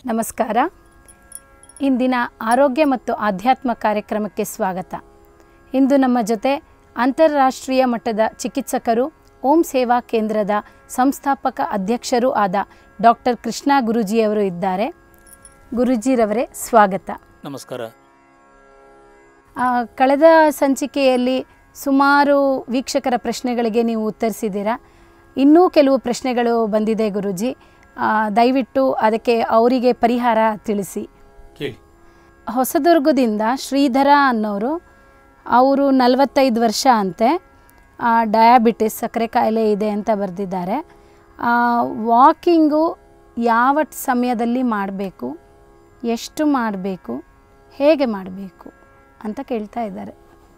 ನಮಸ್ಕಾರ ಇಂದಿನ ಆರೋಗ್ಯ ಮತ್ತು ಆಧ್ಯಾತ್ಮ ಕಾರ್ಯಕ್ರಮಕ್ಕೆ ಸ್ವಾಗತ ಇಂದು ನಮ್ಮ ಜೊತೆ ಅಂತಾರಾಷ್ಟ್ರೀಯ ಮಟ್ಟದ ಚಿಕಿತ್ಸಕರು ಓಂ ಸೇವಾ ಕೇಂದ್ರದ ಸಂಸ್ಥಾಪಕ ಅಧ್ಯಕ್ಷರೂ ಆದ ಡಾಕ್ಟರ್ ಕೃಷ್ಣ ಗುರೂಜಿಯವರು ಇದ್ದಾರೆ ಗುರೂಜಿರವರೇ ಸ್ವಾಗತ ನಮಸ್ಕಾರ ಆ, ಕಳೆದ ಸಂಚಿಕೆಯಲ್ಲಿ ಸುಮಾರು ವೀಕ್ಷಕರ ಪ್ರಶ್ನೆಗಳಿಗೆ ನೀವು ಉತ್ತರಿಸಿದ್ದೀರಾ ಇನ್ನೂ ಕೆಲವು ಪ್ರಶ್ನೆಗಳು ಬಂದಿದೆ ಗುರೂಜಿ ಆ, ದಯವಿಟ್ಟು ಅದಕ್ಕೆ ಅವರಿಗೆ ಪರಿಹಾರ ತಿಳಿಸಿ ಕೇಳಿ ಹೊಸದುರ್ಗದಿಂದ ಶ್ರೀಧರ ಅನ್ನೋರು ಅವರು ನಲವತ್ತೈದು ವರ್ಷ ಅಂತೆ ಡಯಾಬಿಟಿಸ್ ಸಕ್ಕರೆ ಕಾಯಿಲೆ ಇದೆ ಅಂತ ಬರೆದಿದ್ದಾರೆ ವಾಕಿಂಗು ಯಾವ ಸಮಯದಲ್ಲಿ ಮಾಡಬೇಕು ಎಷ್ಟು ಮಾಡಬೇಕು ಹೇಗೆ ಮಾಡಬೇಕು ಅಂತ ಕೇಳ್ತಾ ಇದ್ದಾರೆ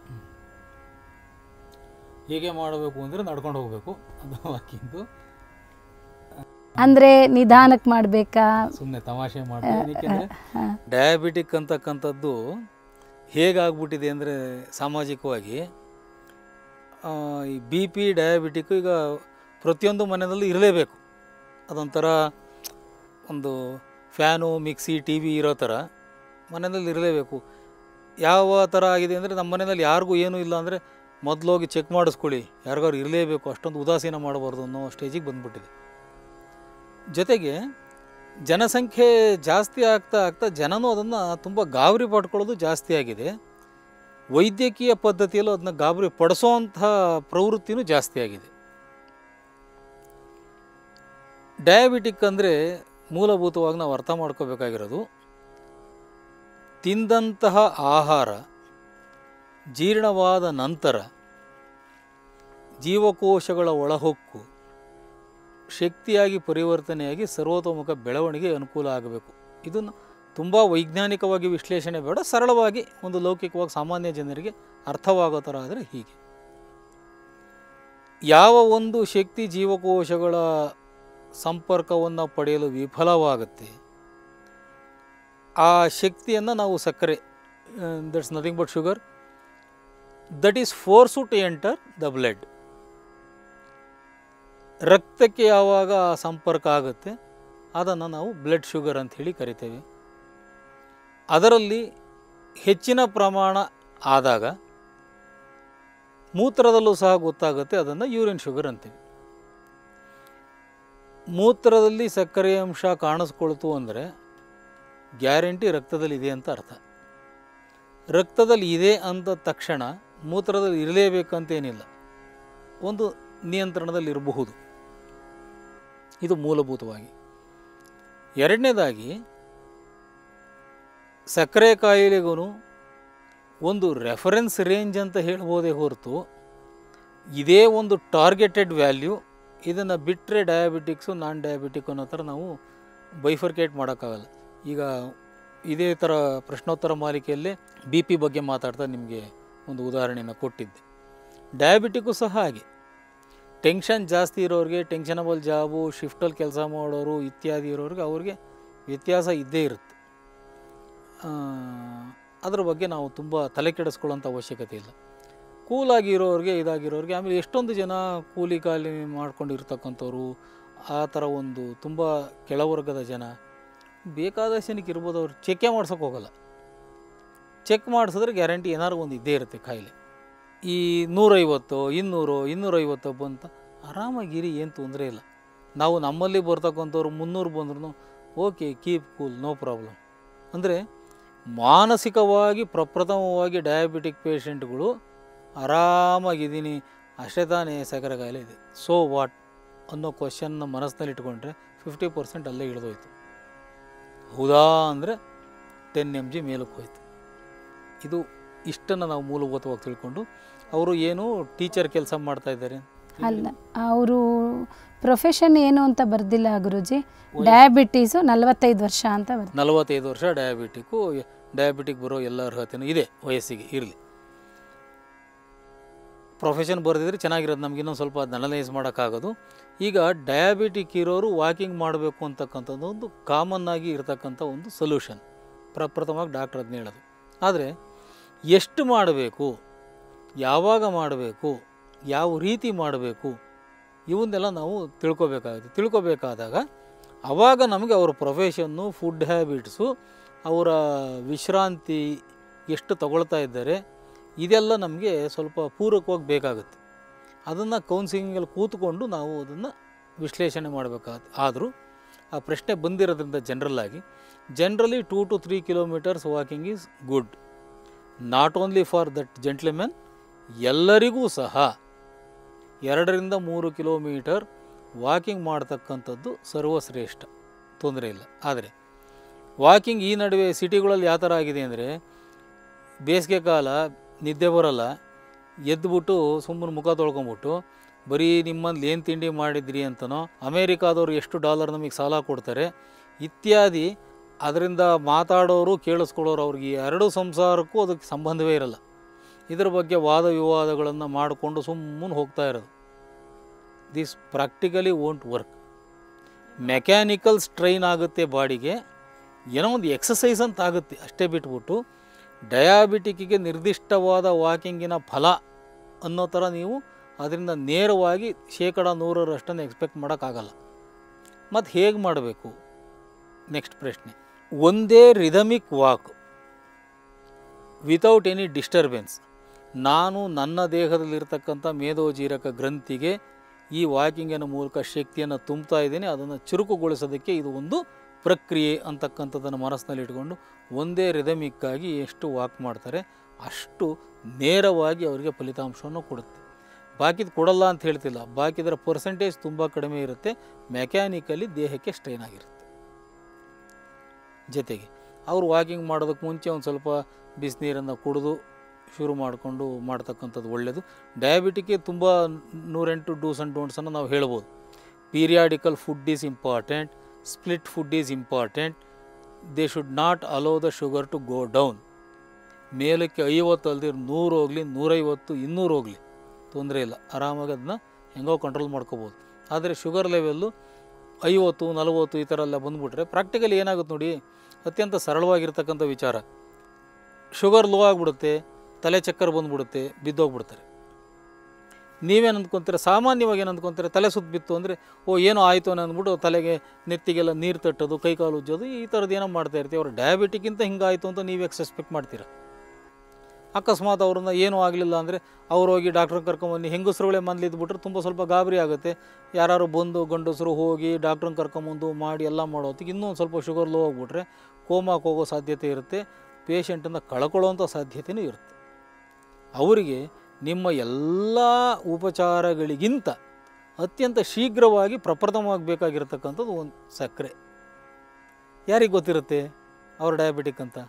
ಹೇಗೆ ಮಾಡಬೇಕು ಅಂದರೆ ನಡ್ಕೊಂಡು ಹೋಗಬೇಕು ಅದು ವಾಕಿಂಗು ಅಂದರೆ ನಿಧಾನಕ್ಕೆ ಮಾಡಬೇಕಾ ಸುಮ್ಮನೆ ತಮಾಷೆ ಮಾಡ್ತೀನಿ ಏಕೆಂದರೆ ಡಯಾಬಿಟಿಕ್ ಅಂತಕ್ಕಂಥದ್ದು ಹೇಗಾಗ್ಬಿಟ್ಟಿದೆ ಅಂದರೆ ಸಾಮಾಜಿಕವಾಗಿ ಆ, ಈ ಬಿ ಪಿ ಡಯಾಬಿಟಿಕ್ ಈಗ ಪ್ರತಿಯೊಂದು ಮನೆಯಲ್ಲೂ ಇರಲೇಬೇಕು ಅದೊಂಥರ ಒಂದು ಫ್ಯಾನು ಮಿಕ್ಸಿ ಟಿ ವಿ ಇರೋ ಥರ ಮನೆಯಲ್ಲಿ ಇರಲೇಬೇಕು ಯಾವ ಥರ ಆಗಿದೆ ಅಂದರೆ ನಮ್ಮ ಮನೆಯಲ್ಲಿ ಯಾರಿಗೂ ಏನೂ ಇಲ್ಲ ಅಂದರೆ ಮೊದಲೋಗಿ ಚೆಕ್ ಮಾಡಿಸ್ಕೊಳ್ಳಿ ಯಾರಿಗಾರು ಇರಲೇಬೇಕು ಅಷ್ಟೊಂದು ಉದಾಸೀನ ಮಾಡಬಾರ್ದು ಅನ್ನೋ ಸ್ಟೇಜಿಗೆ ಬಂದ್ಬಿಟ್ಟಿದೆ ಜೊತೆಗೆ ಜನಸಂಖ್ಯೆ ಜಾಸ್ತಿ ಆಗ್ತಾ ಆಗ್ತಾ ಜನನೂ ಅದನ್ನು ತುಂಬ ಗಾಬರಿ ಪಡ್ಕೊಳ್ಳೋದು ಜಾಸ್ತಿ ಆಗಿದೆ ವೈದ್ಯಕೀಯ ಪದ್ಧತಿಯಲ್ಲೂ ಅದನ್ನ ಗಾಬರಿ ಪಡಿಸೋವಂಥ ಪ್ರವೃತ್ತಿನೂ ಜಾಸ್ತಿ ಆಗಿದೆ ಡಯಾಬಿಟಿಕ್ ಅಂದರೆ ಮೂಲಭೂತವಾಗಿ ನಾವು ಅರ್ಥ ಮಾಡ್ಕೋಬೇಕಾಗಿರೋದು ತಿಂದಂತಹ ಆಹಾರ ಜೀರ್ಣವಾದ ನಂತರ ಜೀವಕೋಶಗಳ ಒಳಹೊಕ್ಕು ಶಕ್ತಿಯಾಗಿ ಪರಿವರ್ತನೆಯಾಗಿ ಸರ್ವತೋಮುಖ ಬೆಳವಣಿಗೆ ಅನುಕೂಲ ಆಗಬೇಕು ಇದನ್ನು ತುಂಬ ವೈಜ್ಞಾನಿಕವಾಗಿ ವಿಶ್ಲೇಷಣೆ ಬೇಡ ಸರಳವಾಗಿ ಒಂದು ಲೌಕಿಕವಾಗಿ ಸಾಮಾನ್ಯ ಜನರಿಗೆ ಅರ್ಥವಾಗೋ ಥರ ಆದರೆ ಹೀಗೆ ಯಾವ ಒಂದು ಶಕ್ತಿ ಜೀವಕೋಶಗಳ ಸಂಪರ್ಕವನ್ನು ಪಡೆಯಲು ವಿಫಲವಾಗುತ್ತೆ ಆ ಶಕ್ತಿಯನ್ನು ನಾವು ಸಕ್ಕರೆ that's nothing but sugar that is force to enter the blood ರಕ್ತಕ್ಕೆ ಯಾವಾಗ ಆ ಸಂಪರ್ಕ ಆಗುತ್ತೆ ಅದನ್ನು ನಾವು ಬ್ಲಡ್ ಶುಗರ್ ಅಂತ ಹೇಳಿ ಕರಿತೇವೆ ಅದರಲ್ಲಿ ಹೆಚ್ಚಿನ ಪ್ರಮಾಣ ಆದಾಗ ಮೂತ್ರದಲ್ಲೂ ಸಹ ಗೊತ್ತಾಗುತ್ತೆ ಅದನ್ನು ಯೂರಿನ್ ಶುಗರ್ ಅಂತೀವಿ ಮೂತ್ರದಲ್ಲಿ ಸಕ್ಕರೆ ಅಂಶ ಕಾಣಿಸ್ಕೊಳ್ತು ಅಂದರೆ ಗ್ಯಾರಂಟಿ ರಕ್ತದಲ್ಲಿ ಇದೆ ಅಂತ ಅರ್ಥ ರಕ್ತದಲ್ಲಿ ಇದೆ ಅಂದ ತಕ್ಷಣ ಮೂತ್ರದಲ್ಲಿ ಇರಲೇಬೇಕಂತೇನಿಲ್ಲ ಒಂದು ನಿಯಂತ್ರಣದಲ್ಲಿ ಇರಬಹುದು ಇದು ಮೂಲಭೂತವಾಗಿ ಎರಡನೇದಾಗಿ ಸಕ್ಕರೆ ಕಾಯಿಲೆಗೂ ಒಂದು ರೆಫರೆನ್ಸ್ ರೇಂಜ್ ಅಂತ ಹೇಳ್ಬೋದೇ ಹೊರತು ಇದೇ ಒಂದು ಟಾರ್ಗೆಟೆಡ್ ವ್ಯಾಲ್ಯೂ ಇದನ್ನು ಬಿಟ್ಟರೆ ಡಯಾಬಿಟಿಕ್ಸು ನಾನ್ ಡಯಾಬಿಟಿಕ್ ಅನ್ನೋ ಥರ ನಾವು ಬೈಫರ್ಕೇಟ್ ಮಾಡೋಕ್ಕಾಗಲ್ಲ ಈಗ ಇದೇ ಥರ ಪ್ರಶ್ನೋತ್ತರ ಮಾಲಿಕೆಯಲ್ಲೇ ಬಿ ಪಿ ಬಗ್ಗೆ ಮಾತಾಡ್ತಾ ನಿಮಗೆ ಒಂದು ಉದಾಹರಣೆಯನ್ನು ಕೊಟ್ಟಿದ್ದೆ ಡಯಾಬಿಟಿಕ್ಕು ಸಹ ಹಾಗೆ ಟೆನ್ಷನ್ ಜಾಸ್ತಿ ಇರೋರಿಗೆ ಟೆನ್ಷನಬಲ್ ಜಾಬು ಶಿಫ್ಟಲ್ಲಿ ಕೆಲಸ ಮಾಡೋರು ಇತ್ಯಾದಿ ಇರೋರಿಗೆ ಅವ್ರಿಗೆ ವ್ಯತ್ಯಾಸ ಇದ್ದೇ ಇರುತ್ತೆ ಆ, ಅದ್ರ ಬಗ್ಗೆ ನಾವು ತುಂಬ ತಲೆ ಕೆಡಿಸ್ಕೊಳ್ಳೋಂಥ ಅವಶ್ಯಕತೆ ಇಲ್ಲ ಕೂಲಾಗಿ ಇರೋರಿಗೆ ಇದಾಗಿರೋರಿಗೆ ಆಮೇಲೆ ಎಷ್ಟೊಂದು ಜನ ಕೂಲಿ ಕಾಲಿ ಮಾಡ್ಕೊಂಡಿರ್ತಕ್ಕಂಥವ್ರು ಆ ಥರ ಒಂದು ತುಂಬ ಕೆಳವರ್ಗದ ಜನ ಬೇಕಾದಷ್ಟು ಜನಕ್ಕೆ ಇರ್ಬೋದು ಅವ್ರು ಚೆಕ್ಕೇ ಮಾಡ್ಸೋಕೆ ಹೋಗಲ್ಲ ಚೆಕ್ ಮಾಡಿಸಿದ್ರೆ ಗ್ಯಾರಂಟಿ ಏನಾದ್ರು ಒಂದು ಇದ್ದೇ ಇರುತ್ತೆ ಕಾಯಿಲೆ ಈ ನೂರೈವತ್ತು ಇನ್ನೂರು ಇನ್ನೂರೈವತ್ತು ಬಂತ ಆರಾಮಾಗಿರಿ ಏನು ತೊಂದರೆ ಇಲ್ಲ ನಾವು ನಮ್ಮಲ್ಲಿ ಬರ್ತಕ್ಕಂಥವ್ರು ಮುನ್ನೂರು ಬಂದ್ರೂ okay keep cool no problem ಅಂದರೆ ಮಾನಸಿಕವಾಗಿ ಪ್ರಪ್ರಥಮವಾಗಿ ಡಯಾಬಿಟಿಕ್ ಪೇಷಂಟ್ಗಳು ಆರಾಮಾಗಿದ್ದೀನಿ ಅಷ್ಟೇ ತಾನೇ ಸಕ್ಕರೆ ಕಾಯಿಲೆ ಇದೆ ಸೊ ವಾಟ್ ಅನ್ನೋ ಕ್ವಶನ್ನ ಮನಸ್ಸಿನಲ್ಲಿ ಇಟ್ಕೊಂಡ್ರೆ ಫಿಫ್ಟಿ ಪರ್ಸೆಂಟ್ ಅಲ್ಲೇ ಇಳಿದೋಯ್ತು ಹೌದಾ ಅಂದರೆ ಟೆನ್ ಎಮ್ ಜಿ ಮೇಲಕ್ಕೆ ಹೋಯ್ತು ಇದು ಇಷ್ಟನ್ನು ನಾವು ಮೂಲಭೂತವಾಗಿ ತಿಳ್ಕೊಂಡು ಅವರು ಏನು ಟೀಚರ್ ಕೆಲಸ ಮಾಡ್ತಾ ಇದ್ದಾರೆ ಅಲ್ಲ ಅವರು ಪ್ರೊಫೆಷನ್ ಏನು ಅಂತ ಬರ್ದಿಲ್ಲ ಗುರೂಜಿ ಡಯಾಬಿಟೀಸು ನಲವತ್ತೈದು ವರ್ಷ ಅಂತ ಬರ್ದಿದೆ ನಲವತ್ತೈದು ವರ್ಷ ಡಯಾಬಿಟಿಕ್ಕು ಡಯಾಬಿಟಿಕ್ ಬರೋ ಎಲ್ಲ ಅರ್ಹತೆಯೂ ಇದೆ ವಯಸ್ಸಿಗೆ ಇರಲಿ ಪ್ರೊಫೆಷನ್ ಬರೆದಿದ್ರೆ ಚೆನ್ನಾಗಿರೋದು ನಮ್ಗೆ ಇನ್ನೊಂದು ಸ್ವಲ್ಪ ಅನಲೈಸ್ ಮಾಡೋಕ್ಕಾಗೋದು ಈಗ ಡಯಾಬಿಟಿಕ್ ಇರೋರು ವಾಕಿಂಗ್ ಮಾಡಬೇಕು ಅಂತಕ್ಕಂಥದ್ದು ಒಂದು ಕಾಮನ್ ಆಗಿ ಇರತಕ್ಕಂಥ ಒಂದು ಸೊಲ್ಯೂಷನ್ ಪ್ರಪ್ರಥಮವಾಗಿ ಡಾಕ್ಟರ್ ಅದನ್ನ ಹೇಳೋದು ಆದರೆ ಎಷ್ಟು ಮಾಡಬೇಕು ಯಾವಾಗ ಮಾಡಬೇಕು ಯಾವ ರೀತಿ ಮಾಡಬೇಕು ಇವನ್ನೆಲ್ಲ ನಾವು ತಿಳ್ಕೊಬೇಕಾಗುತ್ತೆ ತಿಳ್ಕೊಬೇಕಾದಾಗ ಆವಾಗ ನಮಗೆ ಅವರ ಪ್ರೊಫೆಷನ್ನು ಫುಡ್ ಹ್ಯಾಬಿಟ್ಸು ಅವರ ವಿಶ್ರಾಂತಿ ಎಷ್ಟು ತಗೊಳ್ತಾ ಇದ್ದಾರೆ ಇದೆಲ್ಲ ನಮಗೆ ಸ್ವಲ್ಪ ಪೂರಕವಾಗಿ ಬೇಕಾಗುತ್ತೆ ಅದನ್ನು ಕೌನ್ಸಿಲಿಂಗಲ್ಲಿ ಕೂತ್ಕೊಂಡು ನಾವು ಅದನ್ನು ವಿಶ್ಲೇಷಣೆ ಮಾಡಬೇಕಾಗತ್ತೆ ಆದರೂ ಆ ಪ್ರಶ್ನೆ ಬಂದಿರೋದ್ರಿಂದ ಜನರಲ್ಲಾಗಿ generally two to three kilometres walking is good not only for that gentlemen ಎಲ್ಲರಿಗೂ ಸಹ ಎರಡರಿಂದ ಮೂರು ಕಿಲೋಮೀಟರ್ ವಾಕಿಂಗ್ ಮಾಡ್ತಕ್ಕಂಥದ್ದು ಸರ್ವಶ್ರೇಷ್ಠ ತೊಂದರೆ ಇಲ್ಲ ಆದರೆ ವಾಕಿಂಗ್ ಈ ನಡುವೆ ಸಿಟಿಗಳಲ್ಲಿ ಯಾವ ಥರ ಆಗಿದೆ ಅಂದರೆ ಬೇಸಿಗೆ ಕಾಲ ನಿದ್ದೆ ಬರಲ್ಲ ಎದ್ದುಬಿಟ್ಟು ಸುಮ್ಮನೆ ಮುಖ ತೊಳ್ಕೊಂಬಿಟ್ಟು ಬರೀ ನಿಮ್ಮಲ್ಲಿ ಏನು ತಿಂಡಿ ಮಾಡಿದ್ರಿ ಅಂತನೋ ಅಮೇರಿಕಾದವರು ಎಷ್ಟು ಡಾಲರ್ ನಮಗೆ ಸಾಲ ಕೊಡ್ತಾರೆ ಇತ್ಯಾದಿ ಅದರಿಂದ ಮಾತಾಡೋರು ಕೇಳಿಸ್ಕೊಳ್ಳೋರು ಅವ್ರಿಗೆ ಎರಡು ಸಂಸಾರಕ್ಕೂ ಅದಕ್ಕೆ ಸಂಬಂಧವೇ ಇರಲ್ಲ ಇದರ ಬಗ್ಗೆ ವಾದ ವಿವಾದಗಳನ್ನು ಮಾಡಿಕೊಂಡು ಸುಮ್ಮನೆ ಹೋಗ್ತಾ ಇರೋದು this practically won't work mechanical strain ಆಗುತ್ತೆ ಬಾಡಿಗೆ ಏನೋ ಒಂದು ಎಕ್ಸಸೈಸ್ ಅಂತ ಆಗುತ್ತೆ ಅಷ್ಟೇ ಬಿಟ್ಬಿಟ್ಟು ಡಯಾಬಿಟಿಕ್ಕಿಗೆ ನಿರ್ದಿಷ್ಟವಾದ ವಾಕಿಂಗಿನ ಫಲ ಅನ್ನೋ ಥರ ನೀವು ಅದರಿಂದ ನೇರವಾಗಿ ಶೇಕಡ ನೂರರಷ್ಟನ್ನು ಎಕ್ಸ್ಪೆಕ್ಟ್ ಮಾಡೋಕ್ಕಾಗಲ್ಲ ಮತ್ತು ಹೇಗೆ ಮಾಡಬೇಕು ನೆಕ್ಸ್ಟ್ ಪ್ರಶ್ನೆ ಒಂದೇ rhythmic walk without any disturbance ನಾನು ನನ್ನ ದೇಹದಲ್ಲಿರ್ತಕ್ಕಂಥ ಮೇದೋಜೀರಕ ಗ್ರಂಥಿಗೆ ಈ ವಾಕಿಂಗಿನ ಮೂಲಕ ಶಕ್ತಿಯನ್ನು ತುಂಬ್ತಾ ಇದ್ದೀನಿ ಅದನ್ನು ಚುರುಕುಗೊಳಿಸೋದಕ್ಕೆ ಇದು ಒಂದು ಪ್ರಕ್ರಿಯೆ ಅಂತಕ್ಕಂಥದ್ದನ್ನು ಮನಸ್ಸಿನಲ್ಲಿ ಇಟ್ಕೊಂಡು ಒಂದೇ ರಿದಮಿಕ್ಕಾಗಿ ಎಷ್ಟು ವಾಕ್ ಮಾಡ್ತಾರೆ ಅಷ್ಟು ನೇರವಾಗಿ ಅವರಿಗೆ ಫಲಿತಾಂಶವನ್ನು ಕೊಡುತ್ತೆ ಬಾಕಿದು ಕೊಡಲ್ಲ ಅಂತ ಹೇಳ್ತಿಲ್ಲ ಬಾಕಿದರ ಪರ್ಸೆಂಟೇಜ್ ತುಂಬ ಕಡಿಮೆ ಇರುತ್ತೆ ಮೆಕ್ಯಾನಿಕಲಿ ದೇಹಕ್ಕೆ ಸ್ಟ್ರೈನ್ ಆಗಿರುತ್ತೆ ಜೊತೆಗೆ ಅವರು ವಾಕಿಂಗ್ ಮಾಡೋದಕ್ಕೆ ಮುಂಚೆ ಒಂದು ಸ್ವಲ್ಪ ಬಿಸಿನೀರನ್ನು ಕುಡಿದು ಶುರು ಮಾಡಿಕೊಂಡು ಮಾಡ್ತಕ್ಕಂಥದ್ದು ಒಳ್ಳೆಯದು ಡಯಾಬಿಟಿಕ್ಗೆ ತುಂಬ ನೂರೆಂಟು ಡೂಸ್ ಆ್ಯಂಡ್ ಡೋಂಟ್ಸನ್ನು ನಾವು ಹೇಳ್ಬೋದು periodical food is important split food is important they should not allow the sugar to go down ಮೇಲಕ್ಕೆ ಐವತ್ತು ಅಲ್ದಿರ ನೂರು ಹೋಗಲಿ ನೂರೈವತ್ತು ಇನ್ನೂರು ಹೋಗಲಿ ತೊಂದರೆ ಇಲ್ಲ ಆರಾಮಾಗಿ ಅದನ್ನ ಹೆಂಗೋ ಕಂಟ್ರೋಲ್ ಮಾಡ್ಕೋಬೋದು ಆದರೆ ಶುಗರ್ ಲೆವೆಲ್ಲು ಐವತ್ತು ನಲವತ್ತು ಈ ಥರ ಎಲ್ಲ ಬಂದುಬಿಟ್ರೆ ಪ್ರಾಕ್ಟಿಕಲಿ ಏನಾಗುತ್ತೆ ನೋಡಿ ಅತ್ಯಂತ ಸರಳವಾಗಿರ್ತಕ್ಕಂಥ ವಿಚಾರ ಶುಗರ್ ಲೋ ಆಗಿಬಿಡುತ್ತೆ ತಲೆ ಚಕ್ಕರ್ ಬಂದುಬಿಡುತ್ತೆ ಬಿದ್ದೋಗ್ಬಿಡ್ತಾರೆ ನೀವೇನು ಅಂದ್ಕೊತೀರ ಸಾಮಾನ್ಯವಾಗಿ ಏನು ಅಂದ್ಕೊತೀರ ತಲೆ ಸುತ್ತ ಬಿತ್ತು ಅಂದರೆ ಓ ಏನೋ ಆಯಿತು ಅನ್ನೋ ಅಂದ್ಬಿಟ್ಟು ತಲೆಗೆ ನೆತ್ತಿಗೆಲ್ಲ ನೀರು ತಟ್ಟೋದು ಕೈಕಾಲು ಉಜ್ಜೋದು ಈ ಥರದ್ದು ಏನೋ ಮಾಡ್ತಾ ಇರ್ತೀವಿ ಅವ್ರು ಡಯಾಬಿಟಿಕ್ಕಿಂತ ಹಿಂಗಾಯಿತು ಅಂತ ನೀವೇ ಸಸ್ಪೆಕ್ಟ್ ಮಾಡ್ತೀರಾ ಅಕಸ್ಮಾತ್ ಅವ್ರನ್ನ ಏನೂ ಆಗಲಿಲ್ಲ ಅಂದರೆ ಅವ್ರು ಹೋಗಿ ಡಾಕ್ಟ್ರ್ ಕರ್ಕೊಂಬಂದು ಹೆಂಗಸ್ರುಗಳೇ ಮನೇಲಿದ್ಬಿಟ್ರೆ ತುಂಬ ಸ್ವಲ್ಪ ಗಾಬರಿ ಆಗುತ್ತೆ ಯಾರು ಬಂದು ಗಂಡಸರು ಹೋಗಿ ಡಾಕ್ಟ್ರನ್ನ ಕರ್ಕೊಂಬಂದು ಮಾಡಿ ಎಲ್ಲ ಮಾಡೋತ್ತಿಗೆ ಇನ್ನೂ ಒಂದು ಸ್ವಲ್ಪ ಶುಗರ್ ಲೋ ಆಗಿಬಿಟ್ರೆ ಕೋಮಾಕ್ಕೆ ಹೋಗೋ ಸಾಧ್ಯತೆ ಇರುತ್ತೆ ಪೇಷಂಟನ್ನು ಕಳ್ಕೊಳ್ಳೋವಂಥ ಸಾಧ್ಯತೆಯೂ ಇರುತ್ತೆ ಅವರಿಗೆ ನಿಮ್ಮ ಎಲ್ಲ ಉಪಚಾರಗಳಿಗಿಂತ ಅತ್ಯಂತ ಶೀಘ್ರವಾಗಿ ಪ್ರಪ್ರಥಮವಾಗಬೇಕಾಗಿರ್ತಕ್ಕಂಥದ್ದು ಒಂದು ಸಕ್ಕರೆ ಯಾರಿಗೆ ಗೊತ್ತಿರುತ್ತೆ ಅವ್ರು ಡಯಾಬಿಟಿಕ್ ಅಂತ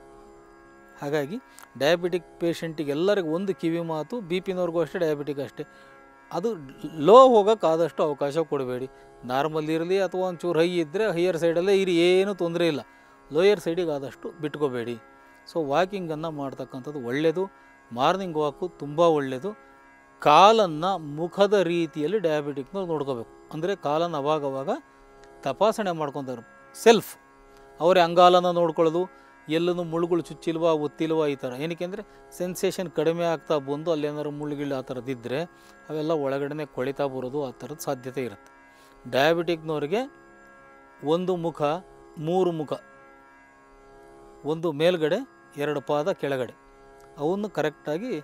ಹಾಗಾಗಿ ಡಯಾಬಿಟಿಕ್ ಪೇಷಂಟಿಗೆ ಎಲ್ಲರಿಗೂ ಒಂದು ಕಿವಿ ಮಾತು ಬಿ ಪಿನವ್ರಿಗೂ ಅಷ್ಟೇ ಡಯಾಬಿಟಿಕ್ ಅಷ್ಟೇ ಅದು ಲೋ ಹೋಗೋಕೆ ಆದಷ್ಟು ಅವಕಾಶ ಕೊಡಬೇಡಿ ನಾರ್ಮಲ್ ಇರಲಿ ಅಥವಾ ಒಂಚೂರು ಹೈ ಇದ್ದರೆ ಹೈಯರ್ ಸೈಡಲ್ಲೇ ಇರಿ ಏನೂ ತೊಂದರೆ ಇಲ್ಲ ಲೋಯರ್ ಸೈಡಿಗೆ ಆದಷ್ಟು ಬಿಟ್ಕೋಬೇಡಿ ಸೊ ವಾಕಿಂಗನ್ನು ಮಾಡ್ತಕ್ಕಂಥದ್ದು ಒಳ್ಳೆಯದು ಮಾರ್ನಿಂಗ್ ವಾಕು ತುಂಬ ಒಳ್ಳೆಯದು ಕಾಲನ್ನು ಮುಖದ ರೀತಿಯಲ್ಲಿ ಡಯಾಬಿಟಿಕ್ನವ್ರು ನೋಡ್ಕೋಬೇಕು ಅಂದರೆ ಕಾಲನ್ನು ಅವಾಗವಾಗ ತಪಾಸಣೆ ಮಾಡ್ಕೊತಾರೆ ಸೆಲ್ಫ್ ಅವರೇ ಅಂಗಾಲನ ನೋಡ್ಕೊಳ್ಳೋದು ಎಲ್ಲೂ ಮುಳುಗುಳು ಚುಚ್ಚಿಲ್ವಾ ಒತ್ತಿಲ್ವಾ ಈ ಥರ ಏನಕ್ಕೆ ಅಂದರೆ ಸೆನ್ಸೇಷನ್ ಕಡಿಮೆ ಆಗ್ತಾ ಬಂದು ಅಲ್ಲೇನಾದ್ರು ಮುಳುಗಿళ్ళు ಆ ಥರದ್ದಿದ್ದರೆ ಅವೆಲ್ಲ ಒಳಗಡೆ ಕೊಳಿತಾ ಬರೋದು ಆ ಥರದ ಸಾಧ್ಯತೆ ಇರುತ್ತೆ ಡಯಾಬಿಟಿಕ್ನವ್ರಿಗೆ ಒಂದು ಮುಖ ಮೂರು ಮುಖ ಒಂದು ಮೇಲ್ಗಡೆ ಎರಡು ಪಾದ ಕೆಳಗಡೆ ಅವನ್ನು ಕರೆಕ್ಟಾಗಿ